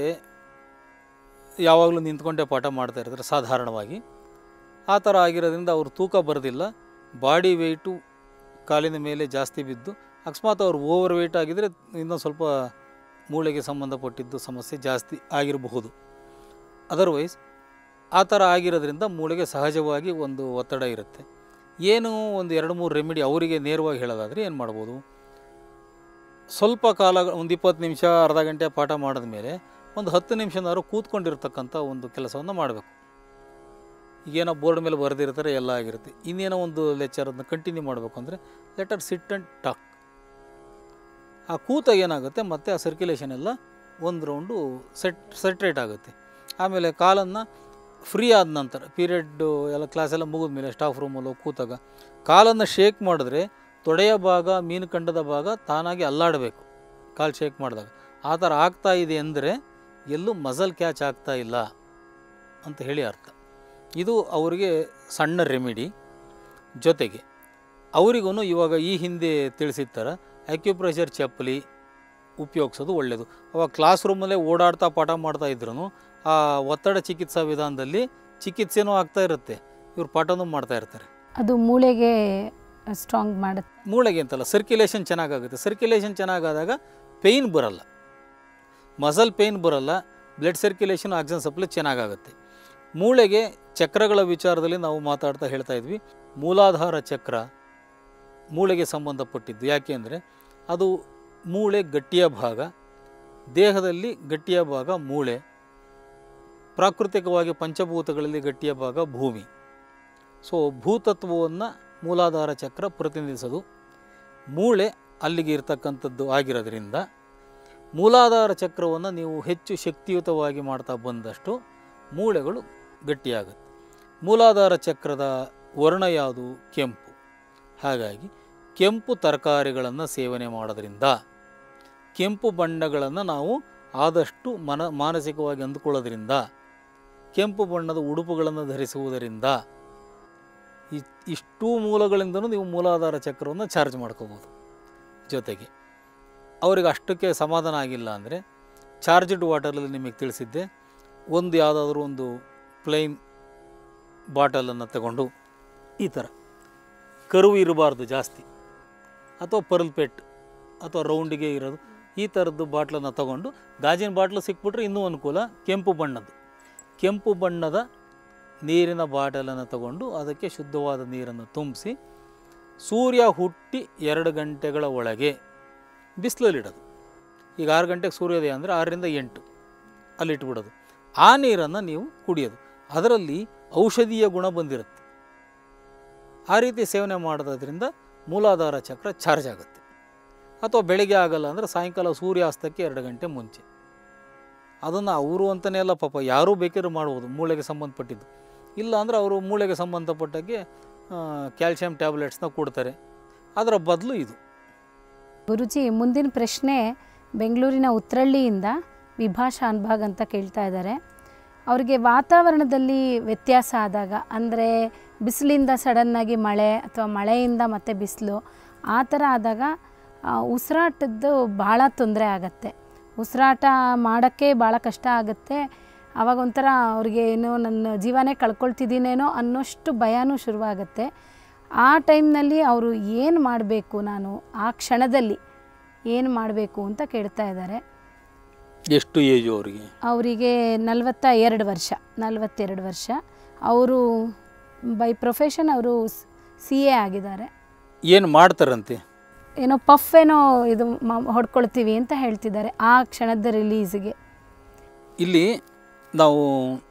ಯಾವಾಗಲೂ ನಿಂತ್ಕೊಂಡೇ ಪಾಠ ಮಾಡ್ತಾ ಇರ್ತಾರೆ ಸಾಧಾರಣವಾಗಿ ಆ ಥರ ಆಗಿರೋದ್ರಿಂದ ಅವ್ರು ತೂಕ ಬರೋದಿಲ್ಲ ಬಾಡಿ ವೆಯ್ಟು ಕಾಲಿನ ಮೇಲೆ ಜಾಸ್ತಿ ಬಿದ್ದು ಅಕಸ್ಮಾತ್ ಅವ್ರು ಓವರ್ ವೆಯ್ಟ್ ಆಗಿದರೆ ಇನ್ನೂ ಸ್ವಲ್ಪ ಮೂಳೆಗೆ ಸಂಬಂಧಪಟ್ಟಿದ್ದು ಸಮಸ್ಯೆ ಜಾಸ್ತಿ ಆಗಿರಬಹುದು ಅದರ್ವೈಸ್ ಆ ಥರ ಆಗಿರೋದ್ರಿಂದ ಮೂಳೆಗೆ ಸಹಜವಾಗಿ ಒಂದು ಒತ್ತಡ ಇರುತ್ತೆ ಏನು ಒಂದು ಎರಡು ಮೂರು ರೆಮಿಡಿ ಅವರಿಗೆ ನೇರವಾಗಿ ಹೇಳೋದಾದರೆ ಏನು ಮಾಡ್ಬೋದು ಸ್ವಲ್ಪ ಕಾಲ ಒಂದು ಇಪ್ಪತ್ತು ನಿಮಿಷ ಅರ್ಧ ಗಂಟೆ ಪಾಠ ಮಾಡಿದ ಮೇಲೆ ಒಂದು ಹತ್ತು ನಿಮಿಷನಾದ್ರು ಕೂತ್ಕೊಂಡಿರ್ತಕ್ಕಂಥ ಒಂದು ಕೆಲಸವನ್ನು ಮಾಡಬೇಕು ಈಗೇನೋ ಬೋರ್ಡ್ ಮೇಲೆ ಬರೆದಿರ್ತಾರೆ ಎಲ್ಲ ಆಗಿರುತ್ತೆ ಇನ್ನೇನೋ ಒಂದು ಲೆಕ್ಚರ್ ಅದನ್ನ ಕಂಟಿನ್ಯೂ ಮಾಡಬೇಕು ಅಂದರೆ ಲೆಟರ್ ಸಿಟ್ ಆ್ಯಂಡ್ ಟಾಕ್ ಆ ಕೂತಾಗ ಏನಾಗುತ್ತೆ ಮತ್ತೆ ಆ ಸರ್ಕ್ಯುಲೇಷನ್ ಎಲ್ಲ ಒಂದು ರೌಂಡು ಸೆಟ್ ಸೆಟ್ರೇಟ್ ಆಗುತ್ತೆ ಆಮೇಲೆ ಕಾಲನ್ನು ಫ್ರೀ ಆದ ನಂತರ ಪೀರಿಯಡ್ ಎಲ್ಲ ಕ್ಲಾಸ್ ಎಲ್ಲ ಮುಗಿದ ಮೇಲೆ ಸ್ಟಾಫ್ ರೂಮಲ್ಲಿ ಹೋಗಿ ಕೂತಾಗ ಕಾಲನ್ನು ಶೇಕ್ ಮಾಡಿದ್ರೆ ತೊಡೆಯ ಭಾಗ ಮೀನು ಕಂಡದ ಭಾಗ ತಾನಾಗಿ ಅಲ್ಲಾಡಬೇಕು ಕಾಲು ಶೇಕ್ ಮಾಡಿದಾಗ ಆ ಥರ ಆಗ್ತಾ ಇದೆ ಅಂದರೆ ಎಲ್ಲೂ ಮಸಲ್ ಕ್ಯಾಚ್ ಆಗ್ತಾ ಇಲ್ಲ ಅಂತ ಹೇಳಿ ಅರ್ಥ ಇದು ಅವರಿಗೆ ಸಣ್ಣ ರೆಮಿಡಿ ಜೊತೆಗೆ ಅವರಿಗೂ ಇವಾಗ ಈ ಹಿಂದೆ ತಿಳಿಸಿದ ಥರ ಆಕ್ಯುಪ್ರೆಷರ್ ಚಪ್ಪಲಿ ಉಪಯೋಗಿಸೋದು ಒಳ್ಳೆಯದು ಅವಾಗ ಕ್ಲಾಸ್ ರೂಮಲ್ಲೇ ಓಡಾಡ್ತಾ ಪಾಠ ಮಾಡ್ತಾ ಇದ್ರು ಆ ಒತ್ತಡ ಚಿಕಿತ್ಸಾ ವಿಧಾನದಲ್ಲಿ ಚಿಕಿತ್ಸೆನೂ ಆಗ್ತಾ ಇರುತ್ತೆ ಇವ್ರು ಪಾಠನೂ ಮಾಡ್ತಾ ಇರ್ತಾರೆ ಅದು ಮೂಳೆಗೆ ಸ್ಟ್ರಾಂಗ್ ಮಾಡುತ್ತೆ ಮೂಳೆಗೆ ಅಂತಲ್ಲ ಸರ್ಕ್ಯುಲೇಷನ್ ಚೆನ್ನಾಗಾಗುತ್ತೆ ಸರ್ಕ್ಯುಲೇಷನ್ ಚೆನ್ನಾಗಾದಾಗ ಪೇಯ್ನ್ ಬರಲ್ಲ ಮಸಲ್ ಪೇಯ್ನ್ ಬರಲ್ಲ ಬ್ಲಡ್ ಸರ್ಕ್ಯುಲೇಷನ್ ಆಕ್ಸಿಜನ್ ಸಪ್ಲೈ ಚೆನ್ನಾಗಾಗುತ್ತೆ ಮೂಳೆಗೆ ಚಕ್ರಗಳ ವಿಚಾರದಲ್ಲಿ ನಾವು ಮಾತಾಡ್ತಾ ಹೇಳ್ತಾ ಇದ್ವಿ ಮೂಲಾಧಾರ ಚಕ್ರ ಮೂಳೆಗೆ ಸಂಬಂಧಪಟ್ಟಿದ್ದು ಯಾಕೆ ಅಂದರೆ ಅದು ಮೂಳೆ ಗಟ್ಟಿಯ ಭಾಗ ದೇಹದಲ್ಲಿ ಗಟ್ಟಿಯ ಭಾಗ ಮೂಳೆ ಪ್ರಾಕೃತಿಕವಾಗಿ ಪಂಚಭೂತಗಳಲ್ಲಿ ಗಟ್ಟಿಯ ಭಾಗ ಭೂಮಿ ಸೊ ಭೂತತ್ವವನ್ನು ಮೂಲಾಧಾರ ಚಕ್ರ ಪ್ರತಿನಿಧಿಸೋದು ಮೂಳೆ ಅಲ್ಲಿಗೆ ಇರ್ತಕ್ಕಂಥದ್ದು ಆಗಿರೋದ್ರಿಂದ ಮೂಲಾಧಾರ ಚಕ್ರವನ್ನು ನೀವು ಹೆಚ್ಚು ಶಕ್ತಿಯುತವಾಗಿ ಮಾಡ್ತಾ ಬಂದಷ್ಟು ಮೂಳೆಗಳು ಗಟ್ಟಿಯಾಗುತ್ತೆ ಮೂಲಾಧಾರ ಚಕ್ರದ ವರ್ಣ ಯಾವುದು ಕೆಂಪು ಹಾಗಾಗಿ ಕೆಂಪು ತರಕಾರಿಗಳನ್ನು ಸೇವನೆ ಮಾಡೋದ್ರಿಂದ ಕೆಂಪು ಬಣ್ಣಗಳನ್ನು ನಾವು ಆದಷ್ಟು ಮನ ಮಾನಸಿಕವಾಗಿ ಅಂದುಕೊಳ್ಳೋದ್ರಿಂದ ಕೆಂಪು ಬಣ್ಣದ ಉಡುಪುಗಳನ್ನು ಧರಿಸುವುದರಿಂದ ಇ ಇಷ್ಟೂ ಮೂಲಗಳಿಂದನೂ ನೀವು ಮೂಲಾಧಾರ ಚಕ್ರವನ್ನು ಚಾರ್ಜ್ ಮಾಡ್ಕೋಬೋದು ಜೊತೆಗೆ ಅವ್ರಿಗೆ ಅಷ್ಟಕ್ಕೆ ಸಮಾಧಾನ ಆಗಿಲ್ಲ ಅಂದರೆ ಚಾರ್ಜ್ಡ್ ವಾಟರಲ್ಲಿ ನಿಮಗೆ ತಿಳಿಸಿದ್ದೆ ಒಂದು ಯಾವುದಾದ್ರೂ ಒಂದು ಪ್ಲೈನ್ ಬಾಟಲನ್ನು ತಗೊಂಡು ಈ ಥರ ಕರುವು ಇರಬಾರ್ದು ಜಾಸ್ತಿ ಅಥವಾ ಪರ್ಲ್ ಪೆಟ್ ಅಥವಾ ರೌಂಡಿಗೆ ಇರೋದು ಈ ಥರದ್ದು ಬಾಟ್ಲನ್ನು ತಗೊಂಡು ಗಾಜಿನ ಬಾಟ್ಲು ಸಿಕ್ಬಿಟ್ರೆ ಇನ್ನೂ ಅನುಕೂಲ ಕೆಂಪು ಬಣ್ಣದ್ದು ಕೆಂಪು ಬಣ್ಣದ ನೀರಿನ ಬಾಟಲನ್ನು ತಗೊಂಡು ಅದಕ್ಕೆ ಶುದ್ಧವಾದ ನೀರನ್ನು ತುಂಬಿಸಿ ಸೂರ್ಯ ಹುಟ್ಟಿ ಎರಡು ಗಂಟೆಗಳ ಒಳಗೆ ಬಿಸಿಲಲ್ಲಿಡೋದು ಈಗ ಆರು ಗಂಟೆಗೆ ಸೂರ್ಯೋದಯ ಅಂದರೆ ಆರರಿಂದ ಎಂಟು ಅಲ್ಲಿ ಇಟ್ಬಿಡೋದು ಆ ನೀರನ್ನು ನೀವು ಕುಡಿಯೋದು ಅದರಲ್ಲಿ ಔಷಧೀಯ ಗುಣ ಬಂದಿರುತ್ತೆ ಆ ರೀತಿ ಸೇವನೆ ಮಾಡೋದ್ರಿಂದ ಮೂಲಾಧಾರ ಚಕ್ರ ಚಾರ್ಜ್ ಆಗುತ್ತೆ ಅಥವಾ ಬೆಳಿಗ್ಗೆ ಆಗಲ್ಲ ಅಂದರೆ ಸಾಯಂಕಾಲ ಸೂರ್ಯಾಸ್ತಕ್ಕೆ ಎರಡು ಗಂಟೆ ಮುಂಚೆ ಅದನ್ನು ಅವರು ಅಂತಲೇ ಅಲ್ಲ ಪಾಪ ಯಾರೂ ಬೇಕಾದ್ರೂ ಮಾಡ್ಬೋದು ಮೂಳೆಗೆ ಸಂಬಂಧಪಟ್ಟಿದ್ದು ಇಲ್ಲ ಅಂದರೆ ಅವರು ಮೂಳೆಗೆ ಸಂಬಂಧಪಟ್ಟಾಗೆ ಕ್ಯಾಲ್ಶಿಯಂ ಟ್ಯಾಬ್ಲೆಟ್ಸ್ನ ಕೊಡ್ತಾರೆ ಅದರ ಬದಲು ಇದು ಗುರುಜಿ ಮುಂದಿನ ಪ್ರಶ್ನೆ ಬೆಂಗಳೂರಿನ ಉತ್ರಳ್ಳಿಯಿಂದ ವಿಭಾಷಾ ಅನ್ಭಾಗ್ ಅಂತ ಕೇಳ್ತಾ ಇದ್ದಾರೆ ಅವರಿಗೆ ವಾತಾವರಣದಲ್ಲಿ ವ್ಯತ್ಯಾಸ ಆದಾಗ ಅಂದರೆ ಬಿಸಿಲಿಂದ ಸಡನ್ನಾಗಿ ಮಳೆ ಅಥವಾ ಮಳೆಯಿಂದ ಮತ್ತೆ ಬಿಸಿಲು ಆ ಥರ ಆದಾಗ ಆ, ಉಸಿರಾಟದ್ದು ಭಾಳ ತೊಂದರೆ ಆಗತ್ತೆ ಉಸಿರಾಟ ಮಾಡೋಕ್ಕೆ ಭಾಳ ಕಷ್ಟ ಆಗುತ್ತೆ ಆವಾಗ ಒಂಥರ ಅವ್ರಿಗೆ ಏನೋ ನನ್ನ ಜೀವನೇ ಕಳ್ಕೊಳ್ತಿದ್ದೀನೇನೋ ಅನ್ನೋಷ್ಟು ಭಯನೂ ಶುರುವಾಗುತ್ತೆ ಆ ಟೈಮ್ನಲ್ಲಿ ಅವರು ಏನು ಮಾಡಬೇಕು ನಾನು ಆ ಕ್ಷಣದಲ್ಲಿ ಏನು ಮಾಡಬೇಕು ಅಂತ ಕೇಳ್ತಾ ಇದ್ದಾರೆ ಎಷ್ಟು ಏಜು ಅವರಿಗೆ ಅವರಿಗೆ ನಲವತ್ತ ಎರಡು ವರ್ಷ ನಲವತ್ತೆರಡು ವರ್ಷ ಅವರು ಬೈ ಪ್ರೊಫೆಷನ್ ಅವರು ಸಿ ಎ ಆಗಿದ್ದಾರೆ ಏನು ಮಾಡ್ತಾರಂತೆ ಏನೋ ಪಫ್ ಏನೋ ಇದು ಮ- ಹೊಡ್ಕೊಳ್ತೀವಿ ಅಂತ ಹೇಳ್ತಿದ್ದಾರೆ ಆ ಕ್ಷಣದ ರಿಲೀಸ್ಗೆ ಇಲ್ಲಿ ನಾವು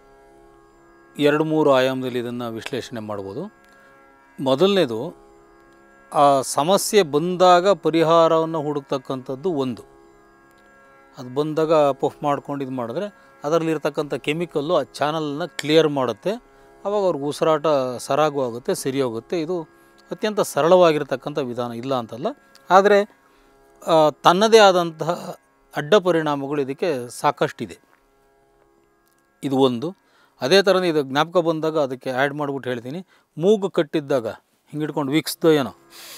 ಎರಡು ಮೂರು ಆಯಾಮದಲ್ಲಿ ಇದನ್ನು ವಿಶ್ಲೇಷಣೆ ಮಾಡ್ಬೋದು ಮೊದಲನೇದು ಆ ಸಮಸ್ಯೆ ಬಂದಾಗ ಪರಿಹಾರವನ್ನು ಹುಡುಕ್ತಕ್ಕಂಥದ್ದು ಒಂದು ಅದು ಬಂದಾಗ ಪಫ್ ಮಾಡ್ಕೊಂಡು ಇದು ಮಾಡಿದ್ರೆ ಅದರಲ್ಲಿರ್ತಕ್ಕಂಥ ಕೆಮಿಕಲ್ಲು ಆ ಚಾನಲನ್ನ ಕ್ಲಿಯರ್ ಮಾಡುತ್ತೆ ಆವಾಗ ಅವ್ರಿಗೆ ಉಸಿರಾಟ ಸರಾಗು ಆಗುತ್ತೆ ಸರಿ ಹೋಗುತ್ತೆ ಇದು ಅತ್ಯಂತ ಸರಳವಾಗಿರ್ತಕ್ಕಂಥ ವಿಧಾನ ಇಲ್ಲ ಅಂತಲ್ಲ ಆದರೆ ಆ, ತನ್ನದೇ ಆದಂತಹ ಅಡ್ಡ ಪರಿಣಾಮಗಳು ಇದಕ್ಕೆ ಸಾಕಷ್ಟಿದೆ ಇದು ಒಂದು ಅದೇ ಥರನೇ ಇದು ಜ್ಞಾಪಕ ಬಂದಾಗ ಅದಕ್ಕೆ ಆ್ಯಡ್ ಮಾಡಿಬಿಟ್ಟು ಹೇಳ್ತೀನಿ ಮೂಗು ಕಟ್ಟಿದ್ದಾಗ ಹಿಂಗೆ ಹಿಡ್ಕೊಂಡು ವೀಕ್ಸ್ದು ಏನೋ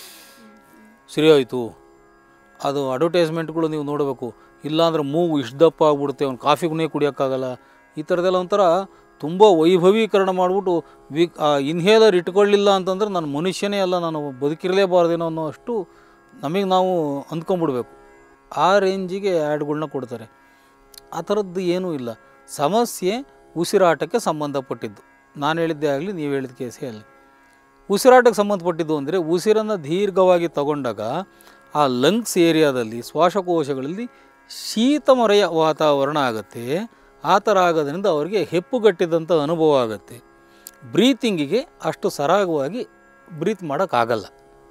ಸರಿ ಹೋಯ್ತು ಅದು ಅಡ್ವರ್ಟೈಸ್ಮೆಂಟ್ಗಳು ನೀವು ನೋಡಬೇಕು ಇಲ್ಲಾಂದ್ರೆ ಮೂಗು ಇಷ್ಟು ದಪ್ಪ ಆಗ್ಬಿಡುತ್ತೆ ಅವ್ನು ಕಾಫಿಗೂ ಕುಡಿಯೋಕ್ಕಾಗಲ್ಲ ಈ ಥರದ್ದೆಲ್ಲ ಒಂಥರ ತುಂಬ ವೈಭವೀಕರಣ ಮಾಡಿಬಿಟ್ಟು ವಿ ಇನ್ಹೇಲರ್ ಇಟ್ಕೊಳ್ಳಿಲ್ಲ ಅಂತಂದ್ರೆ ನಾನು ಮನುಷ್ಯನೇ ಅಲ್ಲ ನಾನು ಬದುಕಿರಲೇಬಾರ್ದೇನೋ ಅನ್ನೋ ಅಷ್ಟು ನಮಗೆ ನಾವು ಅಂದ್ಕೊಂಬಿಡ್ಬೇಕು ಆ ರೇಂಜಿಗೆ ಆ್ಯಡ್ಗಳನ್ನ ಕೊಡ್ತಾರೆ ಆ ಥರದ್ದು ಏನೂ ಇಲ್ಲ ಸಮಸ್ಯೆ ಉಸಿರಾಟಕ್ಕೆ ಸಂಬಂಧಪಟ್ಟಿದ್ದು ನಾನು ಹೇಳಿದ್ದೇ ಆಗಲಿ ನೀವು ಹೇಳಿದ ಕೇಸೇ ಆಗಲಿ ಉಸಿರಾಟಕ್ಕೆ ಸಂಬಂಧಪಟ್ಟಿದ್ದು ಅಂದರೆ ಉಸಿರನ್ನು ದೀರ್ಘವಾಗಿ ತಗೊಂಡಾಗ ಆ ಲಂಗ್ಸ್ ಏರಿಯಾದಲ್ಲಿ ಶ್ವಾಸಕೋಶಗಳಲ್ಲಿ ಶೀತಮರೆಯ ವಾತಾವರಣ ಆಗುತ್ತೆ ಆ ಥರ ಆಗೋದ್ರಿಂದ ಅವರಿಗೆ ಹೆಪ್ಪುಗಟ್ಟಿದಂಥ ಅನುಭವ ಆಗುತ್ತೆ ಬ್ರೀತಿಂಗಿಗೆ ಅಷ್ಟು ಸರಾಗವಾಗಿ ಬ್ರೀತ್ ಮಾಡೋಕ್ಕಾಗಲ್ಲ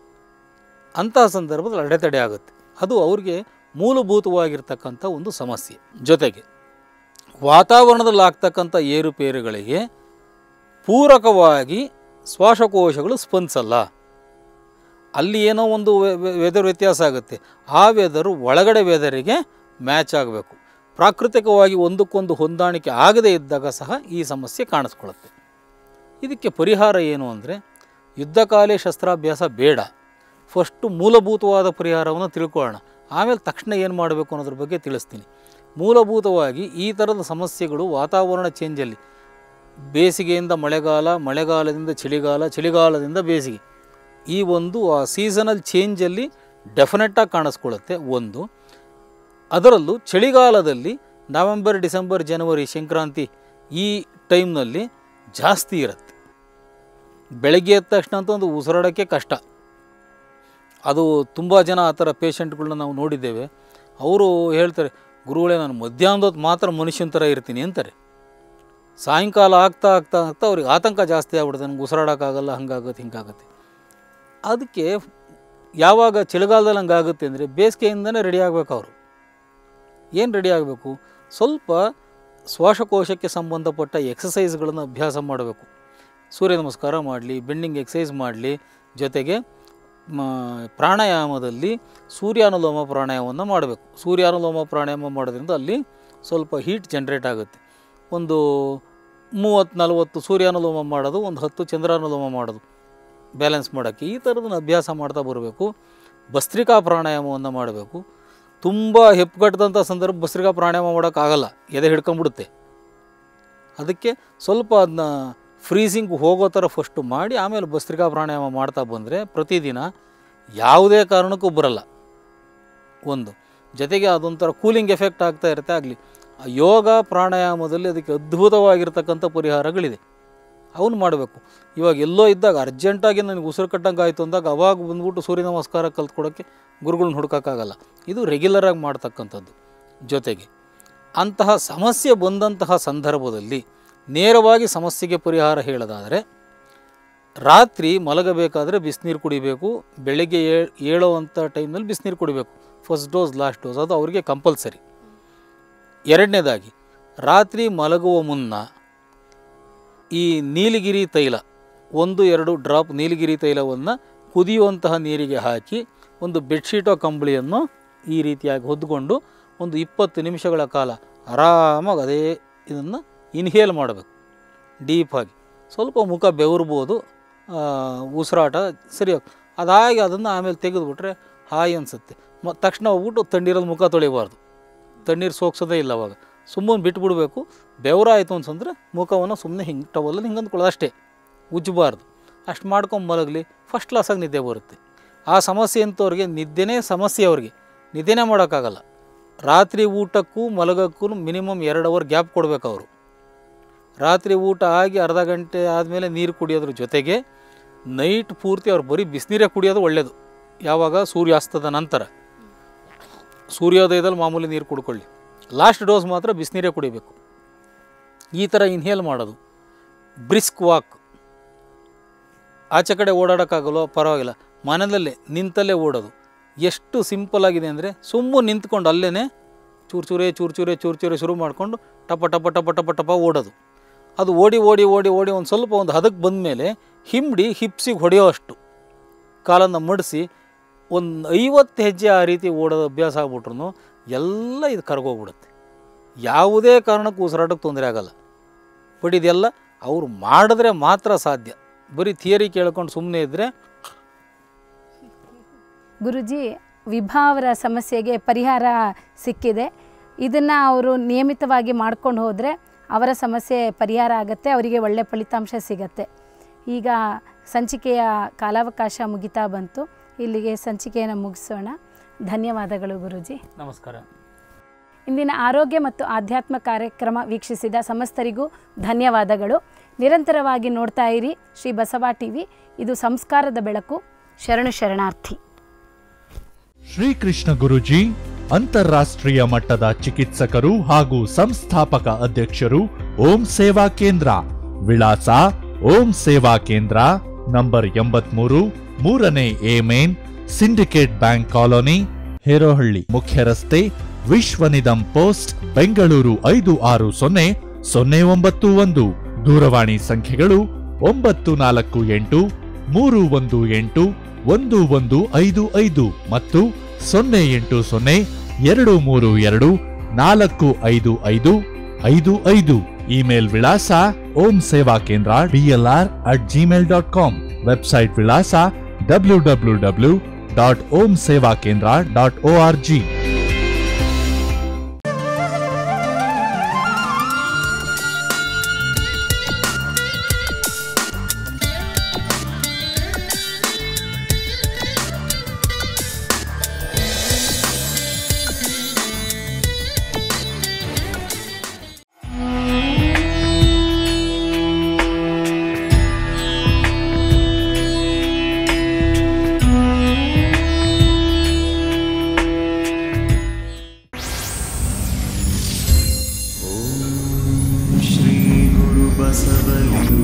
ಅಂತಹ ಸಂದರ್ಭದಲ್ಲಿ ಅಡೆತಡೆ ಆಗುತ್ತೆ ಅದು ಅವ್ರಿಗೆ ಮೂಲಭೂತವಾಗಿರ್ತಕ್ಕಂಥ ಒಂದು ಸಮಸ್ಯೆ ಜೊತೆಗೆ ವಾತಾವರಣದಲ್ಲಿ ಆಗ್ತಕ್ಕಂಥ ಏರುಪೇರುಗಳಿಗೆ ಪೂರಕವಾಗಿ ಶ್ವಾಸಕೋಶಗಳು ಸ್ಪಂದಿಸಲ್ಲ ಅಲ್ಲಿ ಏನೋ ಒಂದು ವೆದರ್ ವ್ಯತ್ಯಾಸ ಆಗುತ್ತೆ ಆ ವೆದರು ಒಳಗಡೆ ವೆದರಿಗೆ ಮ್ಯಾಚ್ ಆಗಬೇಕು ಪ್ರಾಕೃತಿಕವಾಗಿ ಒಂದಕ್ಕೊಂದು ಹೊಂದಾಣಿಕೆ ಆಗದೇ ಇದ್ದಾಗ ಸಹ ಈ ಸಮಸ್ಯೆ ಕಾಣಿಸ್ಕೊಳ್ಳುತ್ತೆ ಇದಕ್ಕೆ ಪರಿಹಾರ ಏನು ಅಂದರೆ ಯುದ್ಧಕಾಲೇ ಶಸ್ತ್ರಾಭ್ಯಾಸ ಬೇಡ ಫಸ್ಟು ಮೂಲಭೂತವಾದ ಪರಿಹಾರವನ್ನು ತಿಳ್ಕೊಳ್ಳೋಣ ಆಮೇಲೆ ತಕ್ಷಣ ಏನು ಮಾಡಬೇಕು ಅನ್ನೋದ್ರ ಬಗ್ಗೆ ತಿಳಿಸ್ತೀನಿ ಮೂಲಭೂತವಾಗಿ ಈ ಥರದ ಸಮಸ್ಯೆಗಳು ವಾತಾವರಣ ಚೇಂಜಲ್ಲಿ ಬೇಸಿಗೆಯಿಂದ ಮಳೆಗಾಲ ಮಳೆಗಾಲದಿಂದ ಚಳಿಗಾಲ ಚಳಿಗಾಲದಿಂದ ಬೇಸಿಗೆ ಈ ಒಂದು ಆ ಸೀಸನಲ್ ಚೇಂಜಲ್ಲಿ ಡೆಫಿನೆಟ್ಟಾಗಿ ಕಾಣಿಸ್ಕೊಳ್ಳುತ್ತೆ ಒಂದು ಅದರಲ್ಲೂ ಚಳಿಗಾಲದಲ್ಲಿ ನವೆಂಬರ್ ಡಿಸೆಂಬರ್ ಜನವರಿ ಸಂಕ್ರಾಂತಿ ಈ ಟೈಮ್ನಲ್ಲಿ ಜಾಸ್ತಿ ಇರುತ್ತೆ ಬೆಳಗ್ಗೆ ಎದ್ದ ತಕ್ಷಣ ಅಂತೂ ಒಂದು ಉಸಿರಾಡೋಕ್ಕೆ ಕಷ್ಟ ಅದು ತುಂಬ ಜನ ಆ ಥರ ಪೇಷಂಟ್ಗಳನ್ನ ನಾವು ನೋಡಿದ್ದೇವೆ ಅವರು ಹೇಳ್ತಾರೆ ಗುರುಗಳೇ ನಾನು ಮಧ್ಯಾಹ್ನದ ಹೊತ್ತು ಮಾತ್ರ ಮನುಷ್ಯನ ಥರ ಇರ್ತೀನಿ ಅಂತಾರೆ ಸಾಯಂಕಾಲ ಆಗ್ತಾ ಆಗ್ತಾ ಆಗ್ತಾ ಅವ್ರಿಗೆ ಆತಂಕ ಜಾಸ್ತಿ ಆಗ್ಬಿಡುತ್ತೆ ನನಗೆ ಉಸಿರಾಡೋಕ್ಕಾಗಲ್ಲ ಹಂಗಾಗುತ್ತೆ ಹಿಂಗಾಗುತ್ತೆ ಅದಕ್ಕೆ ಯಾವಾಗ ಚಳಿಗಾಲದಲ್ಲಿ ಹಂಗಾಗುತ್ತೆ ಅಂದರೆ ಬೇಸಿಗೆಯಿಂದನೇ ರೆಡಿ ಆಗಬೇಕು ಅವರು ಏನು ರೆಡಿ ಆಗಬೇಕು ಸ್ವಲ್ಪ ಶ್ವಾಸಕೋಶಕ್ಕೆ ಸಂಬಂಧಪಟ್ಟ ಎಕ್ಸಸೈಸ್ಗಳನ್ನು ಅಭ್ಯಾಸ ಮಾಡಬೇಕು ಸೂರ್ಯ ನಮಸ್ಕಾರ ಮಾಡಲಿ ಬೆಂಡಿಂಗ್ ಎಕ್ಸಸೈಸ್ ಮಾಡಲಿ ಜೊತೆಗೆ ಮ ಪ್ರಾಣಾಯಾಮದಲ್ಲಿ ಸೂರ್ಯಾನುಲೋಮ ಪ್ರಾಣಾಯಾಮವನ್ನು ಮಾಡಬೇಕು ಸೂರ್ಯಾನುಲೋಮ ಪ್ರಾಣಾಯಾಮ ಮಾಡೋದ್ರಿಂದ ಅಲ್ಲಿ ಸ್ವಲ್ಪ ಹೀಟ್ ಜನ್ರೇಟ್ ಆಗುತ್ತೆ ಒಂದು ಮೂವತ್ತು ನಲವತ್ತು ಸೂರ್ಯಾನುಲೋಮ ಮಾಡೋದು ಒಂದು ಹತ್ತು ಚಂದ್ರಾನುಲೋಮ ಮಾಡೋದು ಬ್ಯಾಲೆನ್ಸ್ ಮಾಡೋಕ್ಕೆ ಈ ಥರದನ್ನ ಅಭ್ಯಾಸ ಮಾಡ್ತಾ ಬರಬೇಕು ಭಸ್ತ್ರಿಕಾ ಪ್ರಾಣಾಯಾಮವನ್ನು ಮಾಡಬೇಕು ತುಂಬ ಹೆಪ್ಪುಗಟ್ಟದಂಥ ಸಂದರ್ಭ ಭಸ್ತ್ರಿಕಾ ಪ್ರಾಣಾಯಾಮ ಮಾಡೋಕ್ಕಾಗಲ್ಲ ಎದೆ ಹಿಡ್ಕೊಂಬಿಡುತ್ತೆ ಅದಕ್ಕೆ ಸ್ವಲ್ಪ ಅದನ್ನ ಫ್ರೀಸಿಂಗ್ ಹೋಗೋ ಥರ ಫಸ್ಟು ಮಾಡಿ ಆಮೇಲೆ ಭಸ್ತ್ರಿಕಾ ಪ್ರಾಣಾಯಾಮ ಮಾಡ್ತಾ ಬಂದರೆ ಪ್ರತಿದಿನ ಯಾವುದೇ ಕಾರಣಕ್ಕೂ ಬರಲ್ಲ ಒಂದು ಜೊತೆಗೆ ಅದೊಂಥರ ಕೂಲಿಂಗ್ ಎಫೆಕ್ಟ್ ಆಗ್ತಾ ಇರುತ್ತೆ ಆಗಲಿ ಯೋಗ ಪ್ರಾಣಾಯಾಮದಲ್ಲಿ ಅದಕ್ಕೆ ಅದ್ಭುತವಾಗಿರ್ತಕ್ಕಂಥ ಪರಿಹಾರಗಳಿದೆ ಅವನು ಮಾಡಬೇಕು ಇವಾಗ ಎಲ್ಲೋ ಇದ್ದಾಗ ಅರ್ಜೆಂಟಾಗಿ ನನಗೆ ಉಸಿರು ಕಟ್ಟಂಗೆ ಆಯಿತು ಅಂದಾಗ ಅವಾಗ ಬಂದ್ಬಿಟ್ಟು ಸೂರ್ಯ ನಮಸ್ಕಾರ ಕಲ್ತ್ಕೊಡೋಕ್ಕೆ ಗುರುಗಳನ್ನ ಹುಡುಕೋಕ್ಕಾಗಲ್ಲ ಇದು ರೆಗ್ಯುಲರಾಗಿ ಮಾಡ್ತಕ್ಕಂಥದ್ದು ಜೊತೆಗೆ ಅಂತಹ ಸಮಸ್ಯೆ ಬಂದಂತಹ ಸಂದರ್ಭದಲ್ಲಿ ನೇರವಾಗಿ ಸಮಸ್ಯೆಗೆ ಪರಿಹಾರ ಹೇಳೋದಾದರೆ ರಾತ್ರಿ ಮಲಗಬೇಕಾದ್ರೆ ಬಿಸಿನೀರು ಕುಡಿಬೇಕು ಬೆಳಗ್ಗೆ ಏ- ಏಳೋವಂಥ ಟೈಮ್ನಲ್ಲಿ ಬಿಸಿನೀರು ಕುಡಿಬೇಕು ಫಸ್ಟ್ ಡೋಸ್ ಲಾಸ್ಟ್ ಡೋಸ್ ಅದು ಅವರಿಗೆ ಕಂಪಲ್ಸರಿ ಎರಡನೇದಾಗಿ ರಾತ್ರಿ ಮಲಗುವ ಮುನ್ನ ಈ ನೀಲಗಿರಿ ತೈಲ ಒಂದು ಎರಡು ಡ್ರಾಪ್ ನೀಲಗಿರಿ ತೈಲವನ್ನು ಕುದಿಯುವಂತಹ ನೀರಿಗೆ ಹಾಕಿ ಒಂದು ಬೆಡ್ಶೀಟೋ ಕಂಬಳಿಯನ್ನು ಈ ರೀತಿಯಾಗಿ ಹೊದ್ದುಕೊಂಡು ಒಂದು ಇಪ್ಪತ್ತು ನಿಮಿಷಗಳ ಕಾಲ ಆರಾಮಾಗಿ ಅದೇ ಇದನ್ನು ಇನ್ಹೇಲ್ ಮಾಡಬೇಕು ಡೀಪಾಗಿ ಸ್ವಲ್ಪ ಮುಖ ಬೆವರ್ಬೋದು ಆ, ಉಸಿರಾಟ ಸರಿ ಹೋಗ್- ಅದಾಗಿ ಅದನ್ನು ಆಮೇಲೆ ತೆಗೆದುಬಿಟ್ರೆ ಹಾಯ್ ಅನಿಸುತ್ತೆ ಮ ತಕ್ಷಣ ಹೋಗ್ಬಿಟ್ಟು ತಣ್ಣೀರಲ್ಲಿ ಮುಖ ತೊಳಿಬಾರ್ದು ತಣ್ಣೀರು ಸೋಕ್ಸೋದೇ ಇಲ್ಲ ಅವಾಗ ಸುಮ್ಮನೆ ಬಿಟ್ಬಿಡ್ಬೇಕು ಬೆವರಾಯಿತು ಅಂತಂದರೆ ಮುಖವನ್ನು ಸುಮ್ಮನೆ ಹಿಂಗೆ ಟವಲಲ್ಲಿ ಹಿಂಗೆ ಅಂದ್ಕೊಳ್ಳೋದು ಅಷ್ಟೇ ಉಜ್ಜಬಾರ್ದು ಅಷ್ಟು ಮಾಡ್ಕೊಂಡು ಮಲಗಲಿ ಫಸ್ಟ್ ಕ್ಲಾಸಾಗಿ ನಿದ್ದೆ ಬರುತ್ತೆ ಆ ಸಮಸ್ಯೆ ಅಂತವ್ರಿಗೆ ನಿದ್ದೆನೇ ಸಮಸ್ಯೆ ಅವ್ರಿಗೆ ನಿದ್ದೆನೇ ಮಾಡೋಕ್ಕಾಗಲ್ಲ ರಾತ್ರಿ ಊಟಕ್ಕೂ ಮಲಗೋಕ್ಕೂ ಮಿನಿಮಮ್ ಎರಡು ಅವರ್ ಗ್ಯಾಪ್ ಕೊಡಬೇಕು ಅವರು ರಾತ್ರಿ ಊಟ ಆಗಿ ಅರ್ಧ ಗಂಟೆ ಆದಮೇಲೆ ನೀರು ಕುಡಿಯೋದ್ರ ಜೊತೆಗೆ ನೈಟ್ ಪೂರ್ತಿ ಅವ್ರು ಬರೀ ಬಿಸಿನೀರೇ ಕುಡಿಯೋದು ಒಳ್ಳೆಯದು ಯಾವಾಗ ಸೂರ್ಯಾಸ್ತದ ನಂತರ ಸೂರ್ಯೋದಯದಲ್ಲಿ ಮಾಮೂಲಿ ನೀರು ಕುಡ್ಕೊಳ್ಳಿ ಲಾಸ್ಟ್ ಡೋಸ್ ಮಾತ್ರ ಬಿಸಿನೀರೇ ಕುಡಿಬೇಕು ಈ ಥರ ಇನ್ಹೇಲ್ ಮಾಡೋದು ಬ್ರಿಸ್ಕ್ ವಾಕ್ ಆಚೆ ಕಡೆ ಓಡಾಡೋಕ್ಕಾಗಲ್ಲೋ ಪರವಾಗಿಲ್ಲ ಮನೆಯಲ್ಲೇ ನಿಂತಲ್ಲೇ ಓಡೋದು ಎಷ್ಟು ಸಿಂಪಲ್ ಆಗಿದೆ ಅಂದರೆ ಸುಮ್ಮನೆ ನಿಂತ್ಕೊಂಡು ಅಲ್ಲೇ ಚೂರು ಚೂರೇ ಚೂರು ಚೂರೇ ಚೂರು ಚೂರೇ ಶುರು ಮಾಡಿಕೊಂಡು ಟಪ ಟಪ ಟಪ ಟಪ ಟಪ ಓಡೋದು ಅದು ಓಡಿ ಓಡಿ ಓಡಿ ಓಡಿ ಒಂದು ಸ್ವಲ್ಪ ಒಂದು ಹದಕ್ಕೆ ಬಂದಮೇಲೆ ಹಿಂಬಡಿ ಹಿಪ್ಸಿಗೆ ಹೊಡೆಯೋ ಅಷ್ಟು ಕಾಲನ್ನು ಮಡಿಸಿ ಒಂದು ಐವತ್ತು ಹೆಜ್ಜೆ ಆ ರೀತಿ ಓಡೋದು ಅಭ್ಯಾಸ ಆಗ್ಬಿಟ್ರು ಎಲ್ಲ ಇದು ಕರ್ಗೋಗ್ಬಿಡುತ್ತೆ ಯಾವುದೇ ಕಾರಣಕ್ಕೂ ಉಸಿರಾಟಕ್ಕೆ ತೊಂದರೆ ಆಗಲ್ಲ ಬಟ್ ಇದೆಲ್ಲ ಅವ್ರು ಮಾಡಿದ್ರೆ ಮಾತ್ರ ಸಾಧ್ಯ ಬರೀ ಥಿಯರಿ ಕೇಳ್ಕೊಂಡು ಸುಮ್ಮನೆ ಇದ್ದರೆ ಗುರುಜಿ ವಿಭಾವರ ಸಮಸ್ಯೆಗೆ ಪರಿಹಾರ ಸಿಕ್ಕಿದೆ ಇದನ್ನು ಅವರು ನಿಯಮಿತವಾಗಿ ಮಾಡ್ಕೊಂಡು ಹೋದರೆ ಅವರ ಸಮಸ್ಯೆ ಪರಿಹಾರ ಆಗುತ್ತೆ ಅವರಿಗೆ ಒಳ್ಳೆಯ ಫಲಿತಾಂಶ ಸಿಗತ್ತೆ ಈಗ ಸಂಚಿಕೆಯ ಕಾಲಾವಕಾಶ ಮುಗಿತಾ ಬಂತು ಇಲ್ಲಿಗೆ ಸಂಚಿಕೆಯನ್ನು ಮುಗಿಸೋಣ ಧನ್ಯವಾದಗಳು ಗುರುಜಿ ನಮಸ್ಕಾರ ಇಂದಿನ ಆರೋಗ್ಯ ಮತ್ತು ಆಧ್ಯಾತ್ಮ ಕಾರ್ಯಕ್ರಮ ವೀಕ್ಷಿಸಿದ ಸಮಸ್ತರಿಗೂ ಧನ್ಯವಾದಗಳು ನಿರಂತರವಾಗಿ ನೋಡ್ತಾ ಇರಿ ಶ್ರೀ ಬಸವ ಟಿವಿ ಇದು ಸಂಸ್ಕಾರದ ಬೆಳಕು ಶರಣು ಶರಣಾರ್ಥಿ ಶ್ರೀಕೃಷ್ಣ ಗುರುಜಿ ಅಂತಾರಾಷ್ಟ್ರೀಯ ಮಟ್ಟದ ಚಿಕಿತ್ಸಕರು ಹಾಗೂ ಸಂಸ್ಥಾಪಕ ಅಧ್ಯಕ್ಷರು ಓಂ ಸೇವಾ ಕೇಂದ್ರ ವಿಳಾಸ ಓಂ ಸೇವಾ ಕೇಂದ್ರ ನಂಬರ್ ಎಂಬತ್ಮೂರು ಮೂರನೇ A main Syndicate Bank colony Herohalli ಮುಖ್ಯ ರಸ್ತೆ ವಿಶ್ವನಿಧಂ ಪೋಸ್ಟ್ ಬೆಂಗಳೂರು ಐದು ಆರು ಸೊನ್ನೆ ಸೊನ್ನೆ ಒಂಬತ್ತು ಒಂದು ದೂರವಾಣಿ ಸಂಖ್ಯೆಗಳು ಒಂಬತ್ತು ನಾಲ್ಕು ಎಂಟು ಮೂರು ಒಂದು ಎಂಟು ಒಂದು ಒಂದು ಐದು ಐದು ಮತ್ತು ಸೊನ್ನೆ ಎಂಟು ಸೊನ್ನೆ ಎರಡು ಮೂರು ಎರಡು ನಾಲ್ಕು ಐದು ಐದು ಐದು ಐದು ಇಮೇಲ್ ವಿಳಾಸ Om Seva Kendra DLR at Gmail dot com website ವಿಳಾಸ W W W dot Om Seva Kendra dot O R G श्रीगुरुबसवलिं